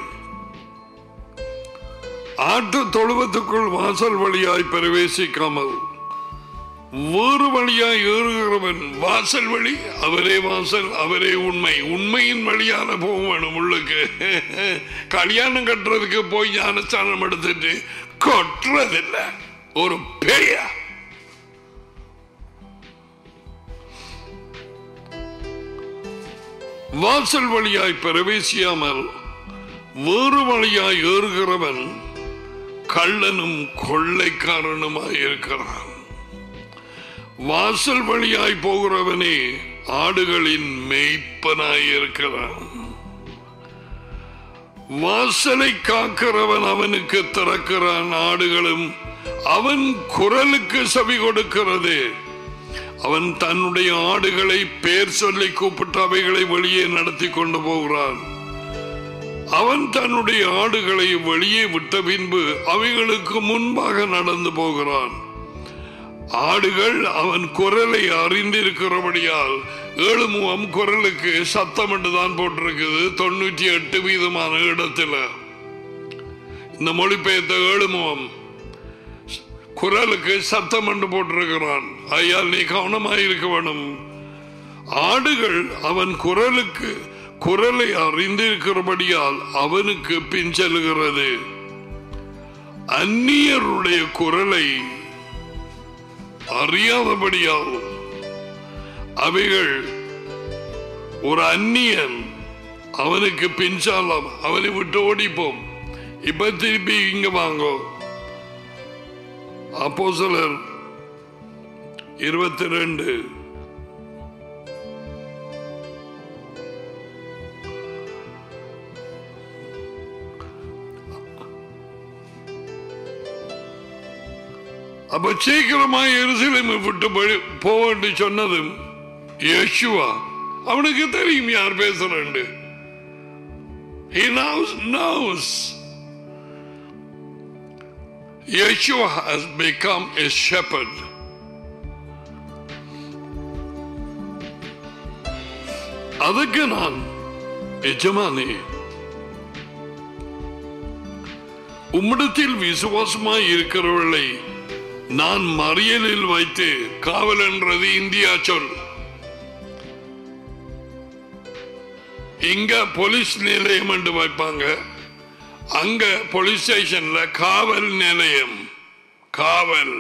ஆட்டு தொழுவத்துக்குள் வாசல் வழியாய் பிரவேசிக்காமல் வேறு வழியாய் ஏறுகிறவன் வாசல் வழி அவரே வாசல் அவரே உண்மை உண்மையின் வழியான போக வேணும் உள்ளுக்கு கல்யாணம் கட்டுறதுக்கு போய் ஞானஸ்தானம் எடுத்துட்டு கொட்டுறதில்ல ஒரு பேயா வாசல் வழியாய் பிரவேசியாமல் வேறு வழியாய் ஏறுகிறவன் கள்ளனும் கொள்ளைக்காரனுமாய் இருக்கிறான் வாசல் வழியாய் போகிறவனே ஆடுகளின் மேய்ப்பனாய் இருக்கிறான் வாசலை காக்கிறவன் அவனுக்கு திறக்கிறான் ஆடுகளும் அவன் குரலுக்கு செவி கொடுக்கிறது அவன் தன்னுடைய ஆடுகளை பேர் சொல்லி கூப்பிட்டு அவைகளை வெளியே நடத்தி கொண்டு போகிறான் அவன் தன்னுடைய ஆடுகளை வெளியே விட்ட பின்பு அவைகளுக்கு முன்பாக நடந்து போகிறான் ஆடுகள் அவன் குரலை அறிந்திருக்கிறபடியால் ஏழு முகம் குரலுக்கு சத்தம் என்றுதான் போட்டிருக்குது தொண்ணூற்றி எட்டு வீதமான இடத்துல இந்த மொழிபெயர்த்த ஏழு முகம் குரலுக்கு சத்தம் என்று போட்டிருக்கிறான் ஐயா நீ கவனமாக இருக்க வேணும் ஆடுகள் அவன் குரலுக்கு குரலை அறிந்திருக்கிறபடியால் அவனுக்கு பின் செல்கிறது அந்நியருடைய குரலை அறியாதபடியால் அவைகள் ஒரு அந்நியன் அவனுக்கு பின்சாலம் அவனை விட்டு ஓடிப்போம் இப்ப திருப்பி இங்க வாங்கோ அப்போ சிலர் இருபத்தி ரெண்டு அப்ப சீக்கிரமாக எருசலேமை விட்டு போய் போவேன்னு சொன்னதும் யேசுவா அவனுக்கு தெரியும் யார் பேசுறேன் He knows, knows. Yeshua has become a shepherd. அதுக்கு நான் எஜமானே உம்மிடத்தில் விசுவாசமாய் இருக்கிறவர்களை நான் மறியலில் வைத்து காவல் என்றது இந்தியா சொல் இங்க போலீஸ் நிலையம் என்று வைப்பாங்க அங்க போலீஸ் ஸ்டேஷன்ல காவல் நிலையம் காவல்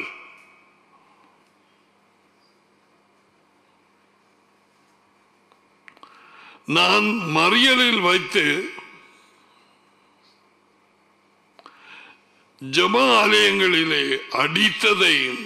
நான் மறியலில் வைத்து ஜப ஆலயங்களிலே அடித்ததையும்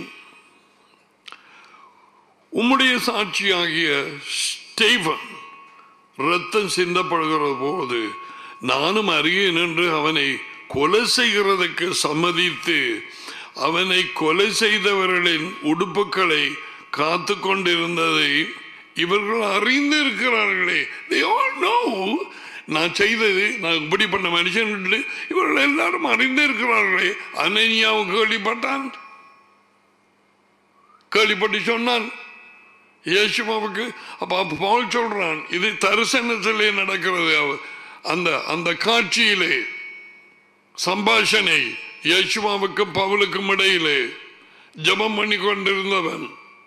உம்முடைய சாட்சியாகிய ஸ்டீவன் ரத்தம் சிந்தப்படுகிற போது நானும் அறியேன் என்று அவனை கொலை செய்கிறதுக்கு சம்மதித்து அவனை கொலை செய்தவர்களின் உடுப்புகளை காத்து கொண்டிருந்ததை இவர்கள் அறிந்திருக்கிறார்களே they all know நான் செய்தது நான் இப்படி பண்ண மனுஷன் என்று இவர்கள் எல்லாரும் அறிந்திருக்கிறார்களே அனனியாவும் கேள்விப்பட்டான் கேள்விப்பட்டு சொன்னான் இயேசுவாவுக்கு அப்ப பவுல் சொல்றான் இது தரிசனத்திலே நடக்கிறது அவ- அந்த அந்த காட்சியிலே சம்பாஷணை இயேசுவாவுக்கும் பவுலுக்கும் இடையிலே ஜெபம் பண்ணி கொண்டிருந்தவன்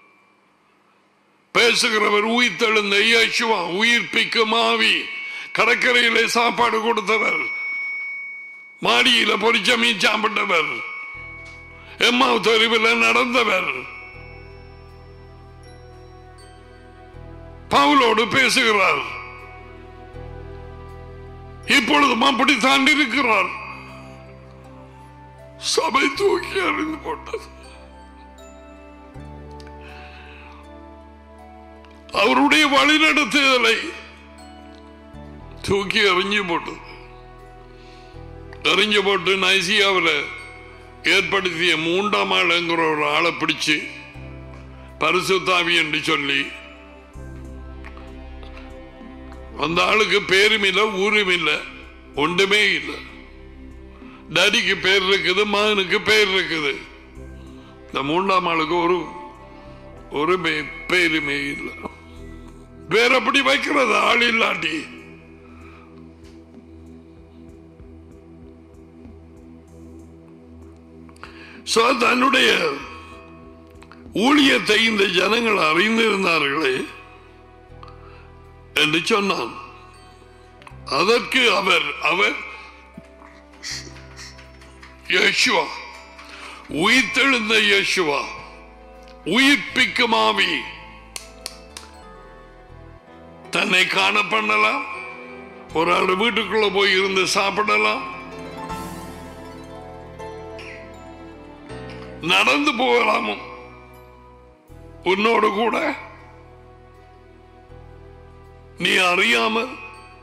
பேசுகிறவர் உயிர்த்தெழுந்த இயேசுவா உயிர்ப்பிக்கும் ஆவி கடற்கரையிலே சாப்பாடு கொடுத்தவர் மாடியில பொரிச்ச மீன் சாப்பிட்டவர் எம்மாவு தெருவில் நடந்தவர் பவுலோடு பேசுகிறார் இப்பொழுதும் அப்படித்தான் இருக்கிறார் சபை தூக்கி அறிந்து போட்டது அவருடைய வழிநடத்துதலை தூக்கி எறிஞ்சு போட்டது எறிஞ்சு போட்டு நைசியாவில் ஏற்படுத்திய மூன்றாம் ஆளுங்கிற ஒரு ஆளை பிடிச்சு பரிசுத்தாவி என்று சொல்லி அந்த ஆளுக்கு பேரும் இல்லை ஊரும் இல்லை ஒன்றுமே இல்லை டேடிக்கு பேர் இருக்குது மகனுக்கு பேர் இருக்குது இந்த மூன்றாம் ஆளுக்கு ஒரு ஒரு மே- பேருமே இல்லை பேர் அப்படி வைக்கிறது ஆள் இல்லாட்டி So, தன்னுடைய ஊழியத்தை இந்த ஜனங்கள் அறிந்திருந்தார்களே என்று சொன்னான் அதற்கு அவர் அவர் யேசுவா உயிர்த்தெழுந்த யேசுவா உயிர்ப்பிக்கும் ஆவி தன்னை காண பண்ணலாம் ஒரு ஆள் வீட்டுக்குள்ள போய் இருந்து சாப்பிடலாம் நடந்து போகலாமோ உன்னோடு கூட நீ அறியாமல்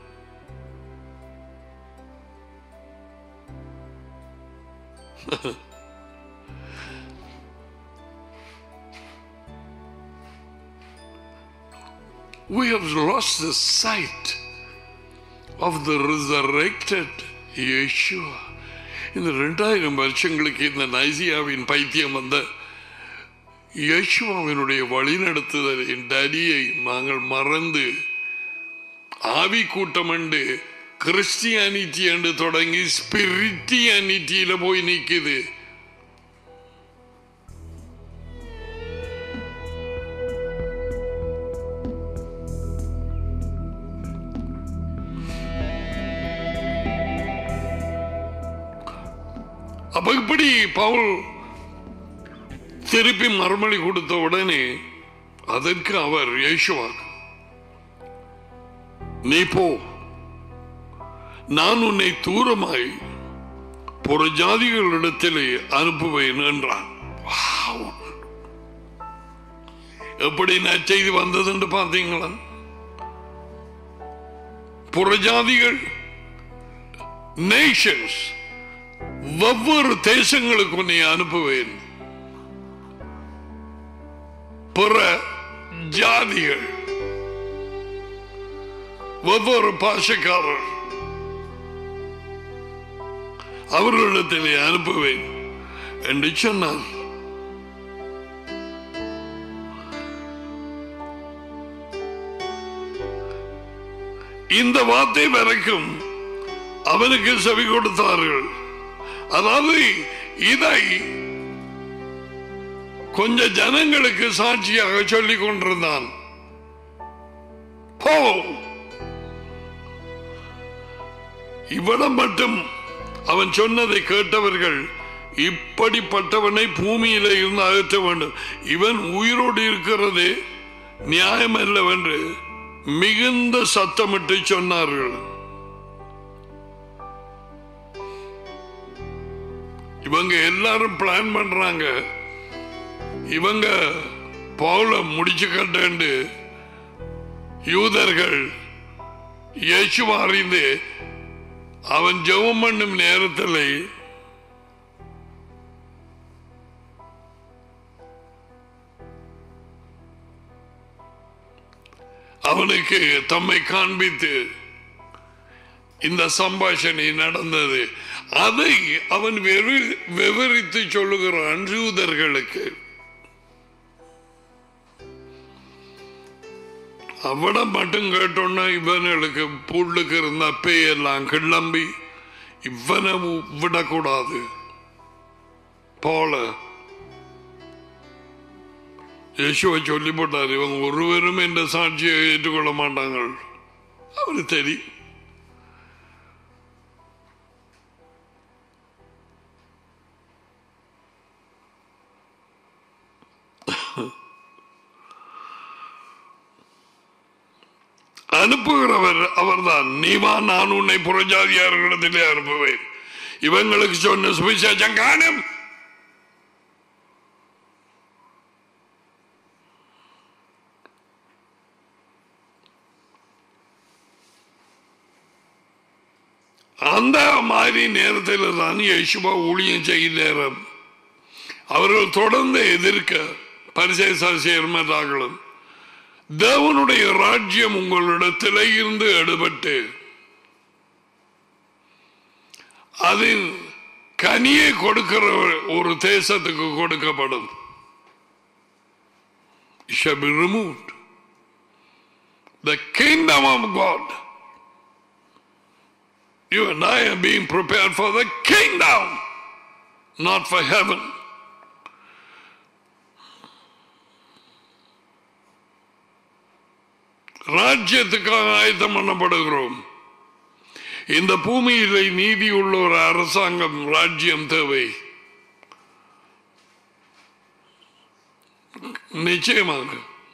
we have lost the sight of the resurrected Yeshua. இந்த ரெண்டாயிரம் வருஷங்களுக்கு இந்த நைசியாவின் பைத்தியம் வந்த இயேசுவாவினுடைய வழிநடத்துதலின் டடியை நாங்கள் மறந்து ஆவி கூட்டம் என்று கிறிஸ்டியானிட்டி என்று தொடங்கி ஸ்பிரிட்டியானிட்டியில போய் நிக்குது அப்ப இப்படி பவுல் திருப்பி மறுமொழி கொடுத்த உடனே அதற்கு அவர் இயேசுவா நீ போ நான் உன்னை தூரமாய் புறஜாதிகளிடத்திலே அனுப்புவேன் என்றான் Wow. எப்படி நற்செய்தி வந்தது என்று பார்த்தீங்களா புறஜாதிகள் நேஷன்ஸ் வெவ்வேறு தேசங்களுக்கு உன்னை அனுப்புவேன் பிற ஜாதிகள் வெவ்வேறு பாஷக்காரர் அவர்களிடத்திலே அனுப்புவேன் என்று சொன்னார் இந்த வார்த்தை வரைக்கும் அவனுக்கு செவி கொடுத்தார்கள் அதாவது இதை கொஞ்ச ஜனங்களுக்கு சாட்சியாக சொல்லிக் கொண்டிருந்தான் போ இவ்விடம் மட்டும் அவன் சொன்னதை கேட்டவர்கள் இப்படிப்பட்டவனை பூமியில இருந்து அகற்ற வேண்டும் இவன் உயிரோடு இருக்கிறதே நியாயம் அல்லவென்று மிகுந்த சத்தமிட்டு சொன்னார்கள் இவங்க எல்லாரும் பிளான் பண்றாங்க இவங்க பவுல முடிச்சு கட்டண்டு யூதர்கள் இயேசுவ அறிந்து அவன் ஜெபம் பண்ணும் நேரத்தில் அவனுக்கு தம்மை காண்பித்து இந்த சம்பாஷணை நடந்தது அதை அவன் வெறு- விவரித்து சொல்லுகிறான் யூதர்களுக்கு அவனை மட்டும் கேட்டோன்னா இவனுக்கு புல்லுக்கு இருந்த பேயெல்லாம் கிளம்பி இவனை வு- விடக்கூடாது போல யேசுவை சொல்லி போட்டார் இவங்க ஒருவரும் என்ற சாட்சியை ஏற்றுக்கொள்ள மாட்டாங்க அவரு தெரியும் அனுப்புகிறவர் அவர்தான் நீ வா நான் உன்னை புறஜாதியார்களிடத்திலே அனுப்புவேன் இவங்களுக்கு சொன்ன சுவிசேஷம் காணும் அந்த மாதிரி நேரத்தில் தான் யேசுவா ஊழியம் செய்யும் நேரம் அவர்கள் தொடர்ந்து எதிர்க்க பரிசேசா சேர்மதார்களும் தேவனுடைய ராஜ்யம் உங்களிடத்திலே இருந்து எடுபட்டு அதில் கனியை கொடுக்கிற ஒரு தேசத்துக்கு கொடுக்கப்படும் It shall be removed. The kingdom of God. You and I are being prepared for the kingdom, not for heaven. ராஜ்யத்துக்காக ஆயத்தம் பண்ணப்படுகிறோம் இந்த பூமியிலே நீதி உள்ள ஒரு அரசாங்கம் ராஜ்யம் தேவை நிச்சயமாக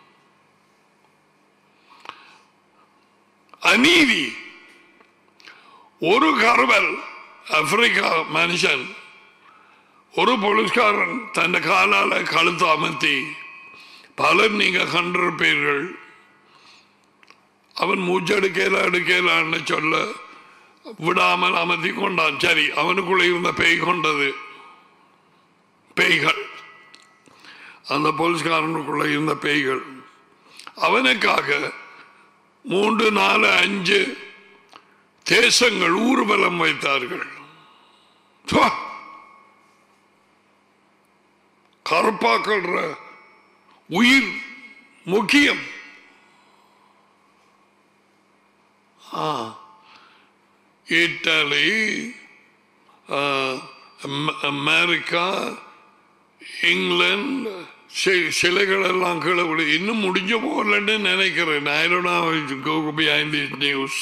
அநீதி ஒரு கருவல் ஆப்பிரிக்கா மனுஷன் ஒரு போலீஸ்காரன் தன் காலால கழுத்து அமர்த்தி பலர் நீங்க கண்டிருப்பீர்கள் அவன் மூச்செடுக்கல எடுக்கலான்னு சொல்ல விடாமல் அமர்த்தி கொண்டான் சரி அவனுக்குள்ள இருந்த பேய் கொண்டது பேய்கள் அந்த போலீஸ்காரனுக்குள்ள இருந்த பேய்கள் அவனுக்காக மூன்று நாலு அஞ்சு தேசங்கள் ஊர்வலம் வைத்தார்கள் சோ! கருப்பாக்கள்ற உயிர் முக்கியம் இத்தாலி ஆஹ், அமெ- அமெரிக்கா இங்கிலாந்து சி- சிலைகள் எல்லாம் கீழே விழு. இன்னும் முடிஞ்சு போகலன்னு நினைக்கிறேன் I don't know how to go behind this news.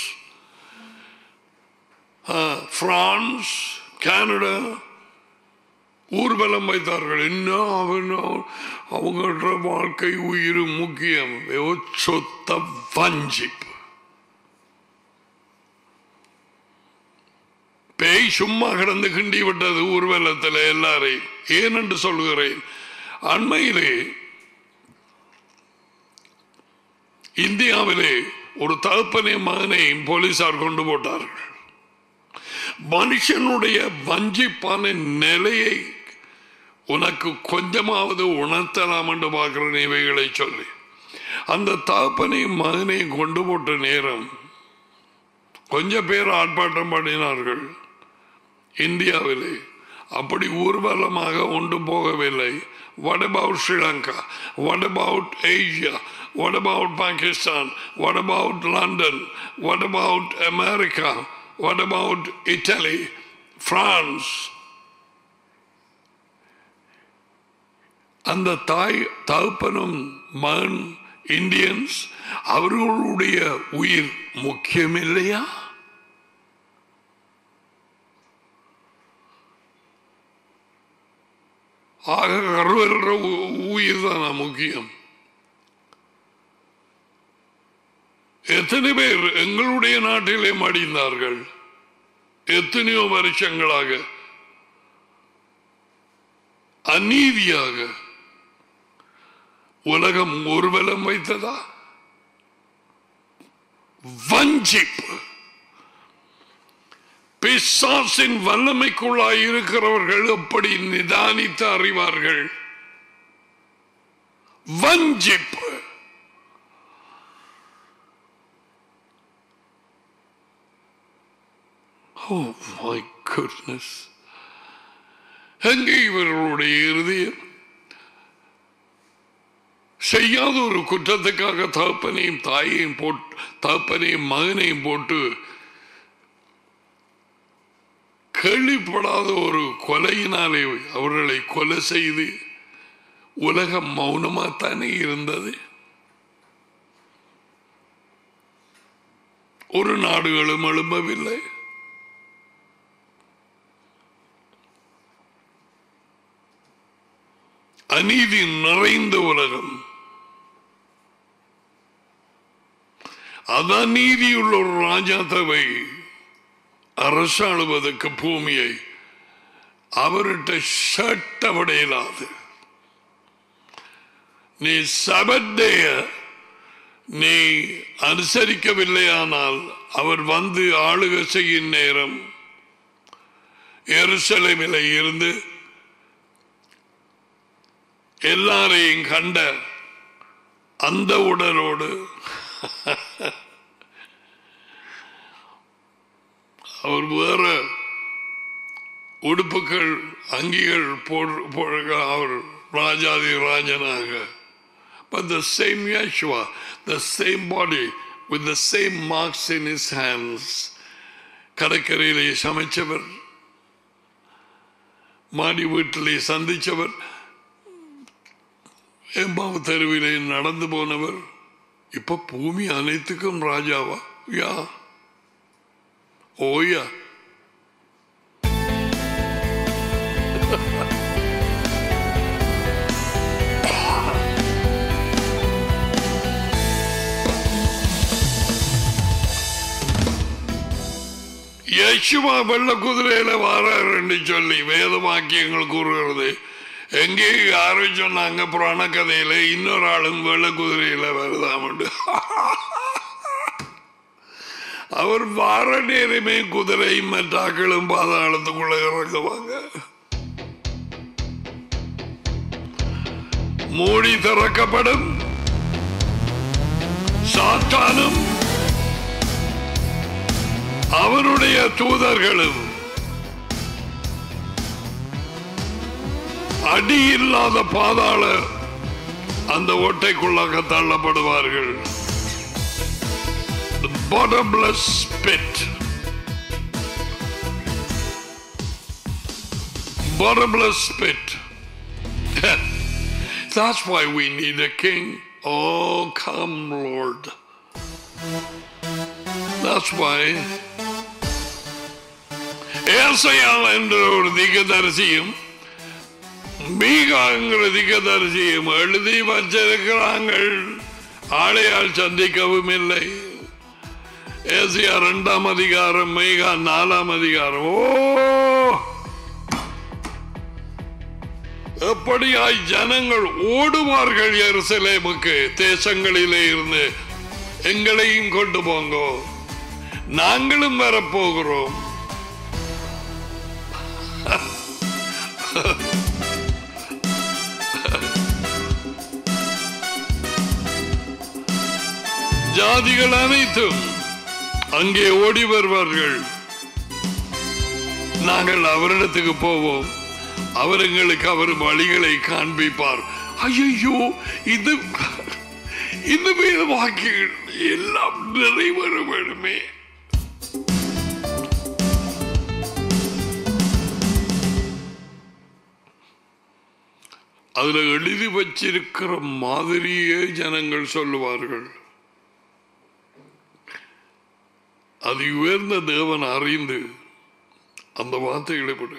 ஆஹ், பிரான்ஸ் கனடா ஊர்வலம் வைத்தார்கள் இன்னும் அவன் அவங்களோட வாழ்க்கை உயிர் முக்கியம் சொத்த வஞ்சிப்பு பேய் சும்மா கிடந்து கிண்டி விட்டது ஊர்வலத்தில் எல்லாரையும் ஏனென்று சொல்கிறேன் அண்மையிலே இந்தியாவிலே ஒரு தகப்பனையும் மகனையும் போலீசார் கொண்டு போட்டார்கள் மனுஷனுடைய வஞ்சிப்பான நிலையை உனக்கு கொஞ்சமாவது உணர்த்தலாம் என்று பார்க்கிறேன் இவைகளை சொல்லி அந்த தகப்பனையும் மகனையும் கொண்டு போட்ட நேரம் கொஞ்சம் பேர் ஆர்ப்பாட்டம் பண்ணினார்கள் இந்தியாவிலே அப்படி ஊர்வலமாக ஒன்று போகவில்லை what about Sri Lanka what about Asia what about Pakistan what about London what about America what about Italy France அந்த தாய் தகப்பனும் மகன் இந்தியன்ஸ் அவர்களுடைய உயிர் முக்கியம் இல்லையா ஆக கருவல்ற உயிர் தானா முக்கியம் எத்தனை பேர் எங்களுடைய நாட்டிலே மடிந்தார்கள் எத்தனையோ வருஷங்களாக அநீதியாக உலகம் ஒருவலம் வைத்ததா வஞ்சிப்பு பிசாசின் வல்லமைக்குள்ளாய் இருக்கிறவர்கள் எப்படி நிதானித்து அறிவார்கள் வஞ்சிப்பு Oh my goodness. எங்கே இவர்களுடைய இறுதியம் செய்யாத ஒரு குற்றத்துக்காக தகப்பனையும் தாயையும் போட்டு தகப்பனையும் மகனையும் போட்டு கேள்விப்படாத ஒரு கொலையினாலே அவர்களை கொலை செய்து உலகம் மௌனமாத்தானே இருந்தது ஒரு நாடுகளும் எழும்பவில்லை அநீதி நிறைந்த உலகம் அதான் நீதியுள்ள ஒரு ராஜாத்தவை அரசாளுவதற்கு பூமியை அவர்கிட்ட சட்டப்படையிலாது நீ சபத்தேய நீ அனுசரிக்கவில்லையானால் அவர் வந்து ஆளுக செய்யும் நேரம் எருசலேமில் இருந்து எல்லாரையும் கண்ட அந்த உடலோடு அவர் வேற உடுப்புகள் அங்கிகள் போடுக அவர் ராஜாதி ராஜனாக But the same Yeshua, the same body, with the same marks in his hands. கடற்கரையிலே சமைச்சவர் மாடி வீட்டிலே சந்திச்சவர் எம்பாவு தெருவிலே நடந்து போனவர் இப்ப பூமி அனைத்துக்கும் ராஜாவா யா ஓயா யேசுவா வெள்ள குதிரையில வாராருன்னு சொல்லி வேத வாக்கியங்கள் கூறுகிறது எங்கே யாரும் சொன்னாங்க புராண கதையில இன்னொரு ஆளும் வெள்ள குதிரையில வருதாமண்டு அவர் வார நேரமே குதிரை மற்றாக்களும் பாதாளத்துக்குள்ள இறங்குவாங்க மூடி திறக்கப்படும் சாத்தானும் அவருடைய தூதர்களும் அடி இல்லாத பாதாள அந்த ஓட்டைக்குள்ளாக தள்ளப்படுவார்கள் The bottomless pit. Bottomless pit. That's why we need a king. Oh, come, Lord. That's why ஏசையால் என்ற ஒரு திகதரிசியும் மீகாங்கிற திகதரிசியும் எழுதி வச்சிருக்கிறாங்கள் ஆளையால் சந்திக்கவும் இல்லை ஏசியா இரண்டாம் அதிகாரம் மீகா நாலாம் அதிகாரம் ஓ எப்படியாய் ஜனங்கள் ஓடுவார்கள் எருசலேமுக்கு தேசங்களிலே இருந்து எங்களையும் கொண்டு போங்கோ நாங்களும் வரப்போகிறோம் ஜாதிகள் அனைத்தும் அங்கே ஓடி வருவார்கள் நாங்கள் அவரிடத்துக்கு போவோம் அவர் எங்களுக்கு அவர் வழிகளை காண்பிப்பார் ஐயோ இது இந்த வேத வாக்கியங்கள் எல்லாம் நிறைவேற வேணுமே அதுல எழுதி வச்சிருக்கிற மாதிரியே ஜனங்கள் சொல்லுவார்கள் அது உயர்ந்த தேவன் அறிந்து அந்த வார்த்தைகளை விட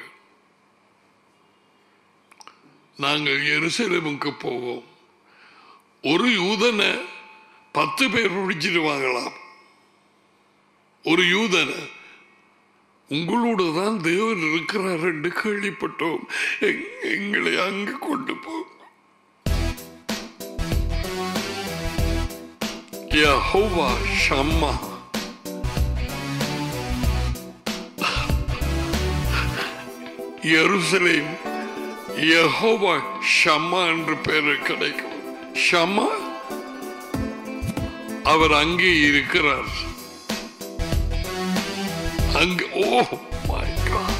நாங்கள் எருசலேமுக்கு போவோம் ஒரு யூதனை பத்து பேர் பிடிச்சிடுவாங்களாம் ஒரு யூதனை உங்களோடு தான் தேவன் இருக்கிறார் என்று கேள்விப்பட்டோம் எங்- எங்களை அங்கு கொண்டு போ யெகோவா ஷம்மா எருசலேம் யெகோவா ஷம்மா என்று பெயர் கிடைக்கும் ஷம்மா அவர் அங்கே இருக்கிறார் அங்கு ஓ மை காட்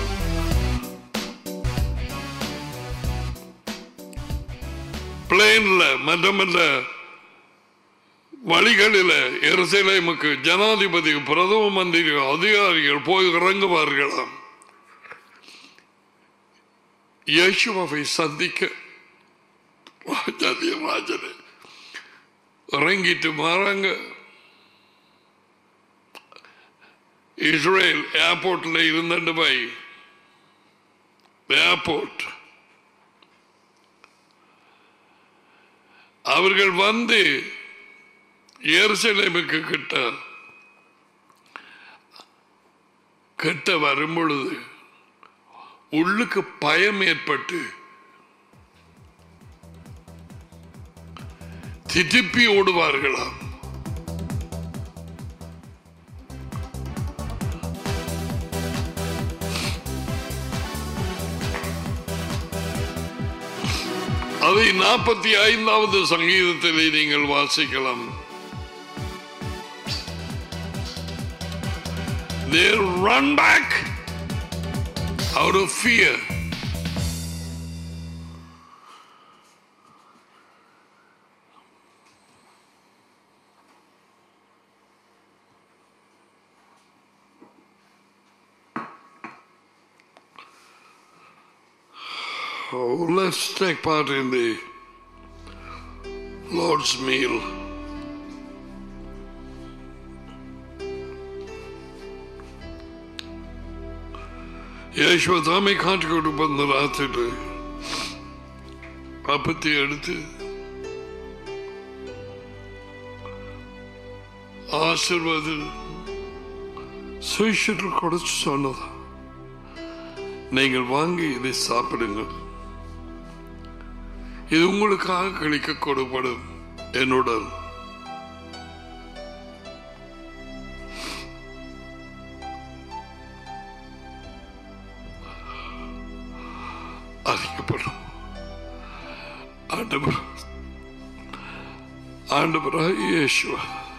பிளேன்ல மற்றமல்ல வழிகளில் எருசலேமுக்கு ஜனாதிபதி பிரதம மந்திரி அதிகாரிகள் போய் இறங்குவார்களாம் இயேசுவை சந்திக்க ராஜாதி ராஜனே இறங்கிட்டு மாறாங்க இஸ்ரேல் ஏர்போர்ட்ல இருந்துட்டு போய் ஏர்போர்ட் அவர்கள் வந்து எருசலேமுக்கு கிட்ட கிட்ட வரும் பொழுது உள்ளுக்கு பயம் ஏற்பட்டு திதிப்பி ஓடுவார்களாம் அதை நாற்பத்தி ஐந்தாவது சங்கீதத்திலே நீங்கள் வாசிக்கலாம் They run back out of fear. Oh, let's take part in the Lord's meal. யேசுவதாமை காட்டி கொண்டு வந்த ராத்திரி அப்பத்தி எடுத்து ஆசிர்வாத சுவிஷர்கள் கொடுத்து சொன்னதா நீங்கள் வாங்கி இதை சாப்பிடுங்கள் இது உங்களுக்காக கழிக்க கொடுப்படும் என்னுடன் அதிகப்படும் ஆண்டவர் ஆண்டவராக இயேசுவா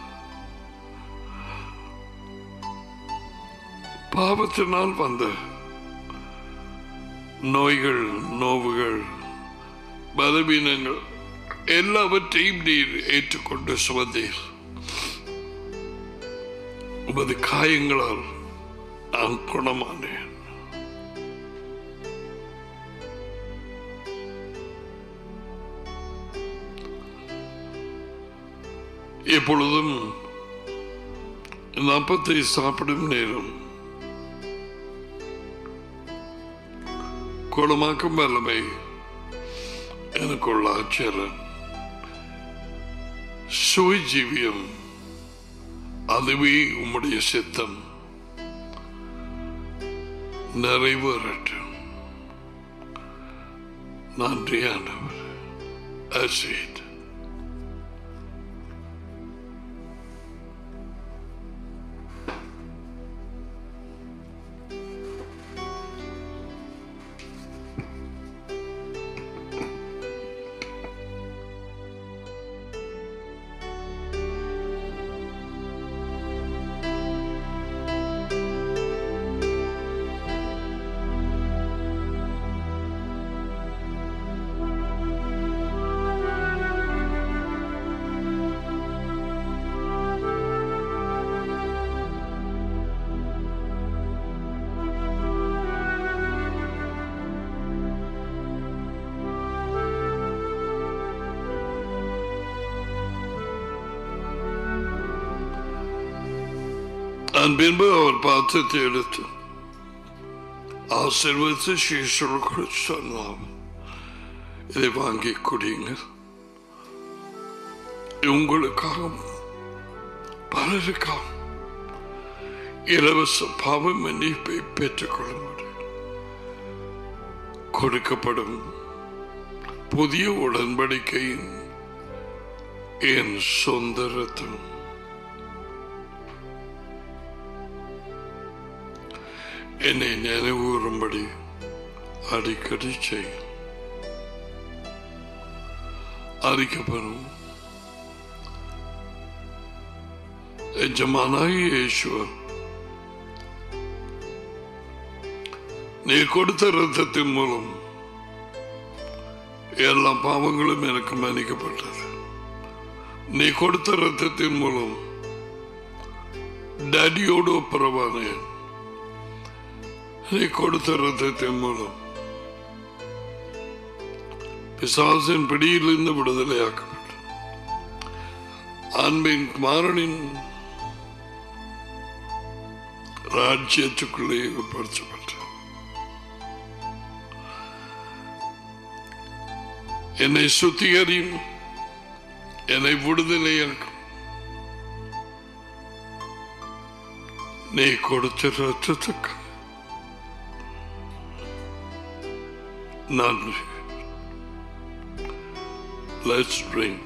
பாவத்தினால் வந்த நோய்கள் நோவுகள் பலவீனங்கள் எல்லாவற்றையும் நீர் ஏற்றுக்கொண்டு சுமந்தீர் உமது காயங்களால் நான் குணமானேன் எப்பொழுதும் இந்த அப்பத்தை சாப்பிடும் நேரம் குணமாக்கும் வல்லமை எனக்குள்ள ஆச்சரன் சுயஜீவியம் அதுவே உம்முடைய சித்தம் நிறைவேறட்டும் நன்றி ஆண்டவர் அசீத் அதன் பின்பு அவர் பாத்திரத்தை எடுத்து ஆசீர்வதித்து சீசருக்கு சொன்னார் இதை வாங்கி குடிங்க உங்களுக்காக பலருக்காக இலவச பாவ மன்னிப்பை பெற்றுக்கொள்ள முடியும் கொடுக்கப்படும் புதிய உடன்படிக்கையின் என் சொந்த ரத்தம் என்னை நினைவுறும்படி அடிக்கடி செய்யும் அறிக்கப்படும் எஜமானாகி இயேசுவ நீ கொடுத்த ரத்தத்தின் மூலம் எல்லா பாவங்களும் எனக்கு மன்னிக்கப்பட்டது நீ கொடுத்த ரத்தத்தின் மூலம் டடியோடு ஒப்புரவானேன் நீ கொடுத்த ரத்தத்தின் மூலம் பிசாசின் பிடியிலிருந்து விடுதலையாக்கப்பட்ட அன்பின் குமாரனின் ராஜ்யத்துக்குள்ளே உட்படுத்தப்பட்ட என்னை சுத்திகரியும் என்னை விடுதலையாக்கும் நீ கொடுத்த ரத்தத்துக்கு நன்றி Let's drink.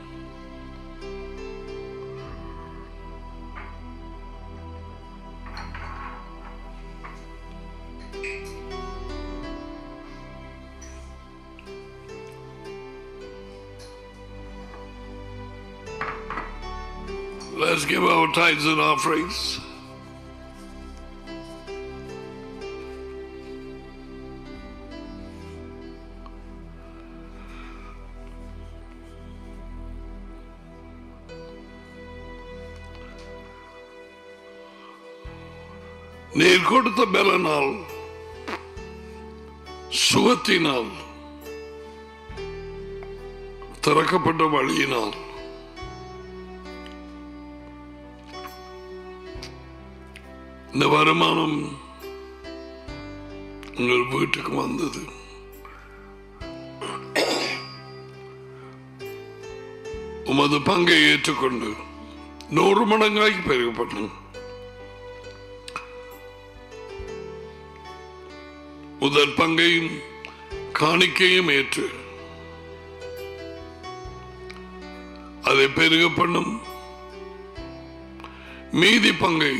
Let's give our tithes and offerings. நீர் கொடுத்த பலனால் சுகத்தினால் திறக்கப்பட்ட வழியினால் இந்த வருமானம் உங்கள் வீட்டுக்கு வந்தது உமது பங்கை ஏற்றுக்கொண்டு நூறு மடங்காய் பெருகப்பட்டது முதல் பங்கையும் காணிக்கையும் ஏற்று அதை பெருக பண்ணும் மீதி பங்கை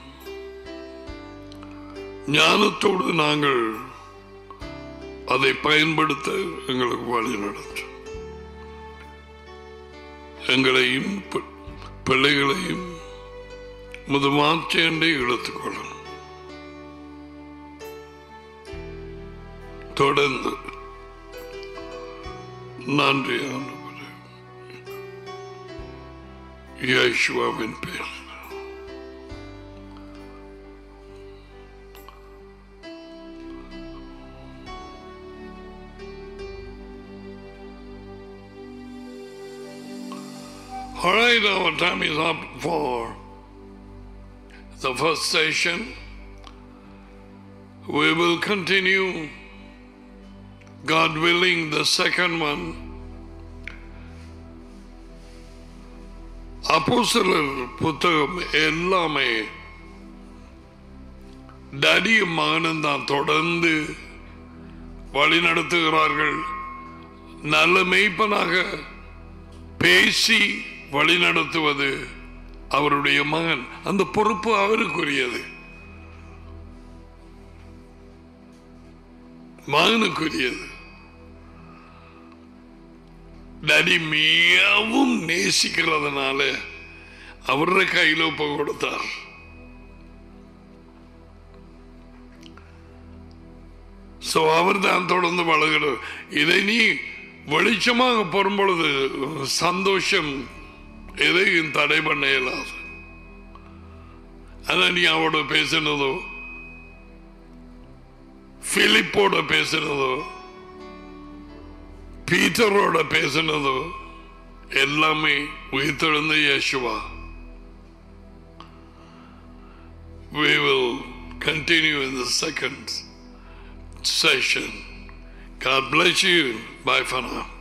ஞானத்தோடு நாங்கள் அதை பயன்படுத்த எங்களுக்கு வழி நடத்தும் எங்களையும் பி- பிள்ளைகளையும் முதுமாற்றேண்டை இழுத்துக்கொள்ளும் தொடர்ந்து நன்றி ஆண்டவரே இயேசுவாவின் பேர் All right, our time is up for the first session. We will continue, God willing, the second one. அப்போஸ்தலர் புத்தகம் எல்லாமே டடியும் மகனும் தான் தொடர்ந்து வழி நடத்துகிறார்கள் நல்ல மெய்ப்பனாக பேசி வழி நடத்துவது அவருடைய மகன் அந்த பொறுப்பு அவருக்குரியது மகனுக்குரியது டடி மிகவும் நேசிக்கிறதுனால அவருடைய கையில் ஒப்பு கொடுத்தார் சோ அவர் தான் தொடர்ந்து வளர்கிறார் இதை நீ வெளிச்சமாக போடும் பொழுது சந்தோஷம் எதையும் தடை பண்ண இயலாது ஆனா நீ அவரோட பேசினதோ பிலிப்போட பேசினதோ பீட்டரோட பேசினதோ எல்லாமே உயிர்த்தெழுந்த இயேசுவா We will continue in the second session. God bless you. Bye for now.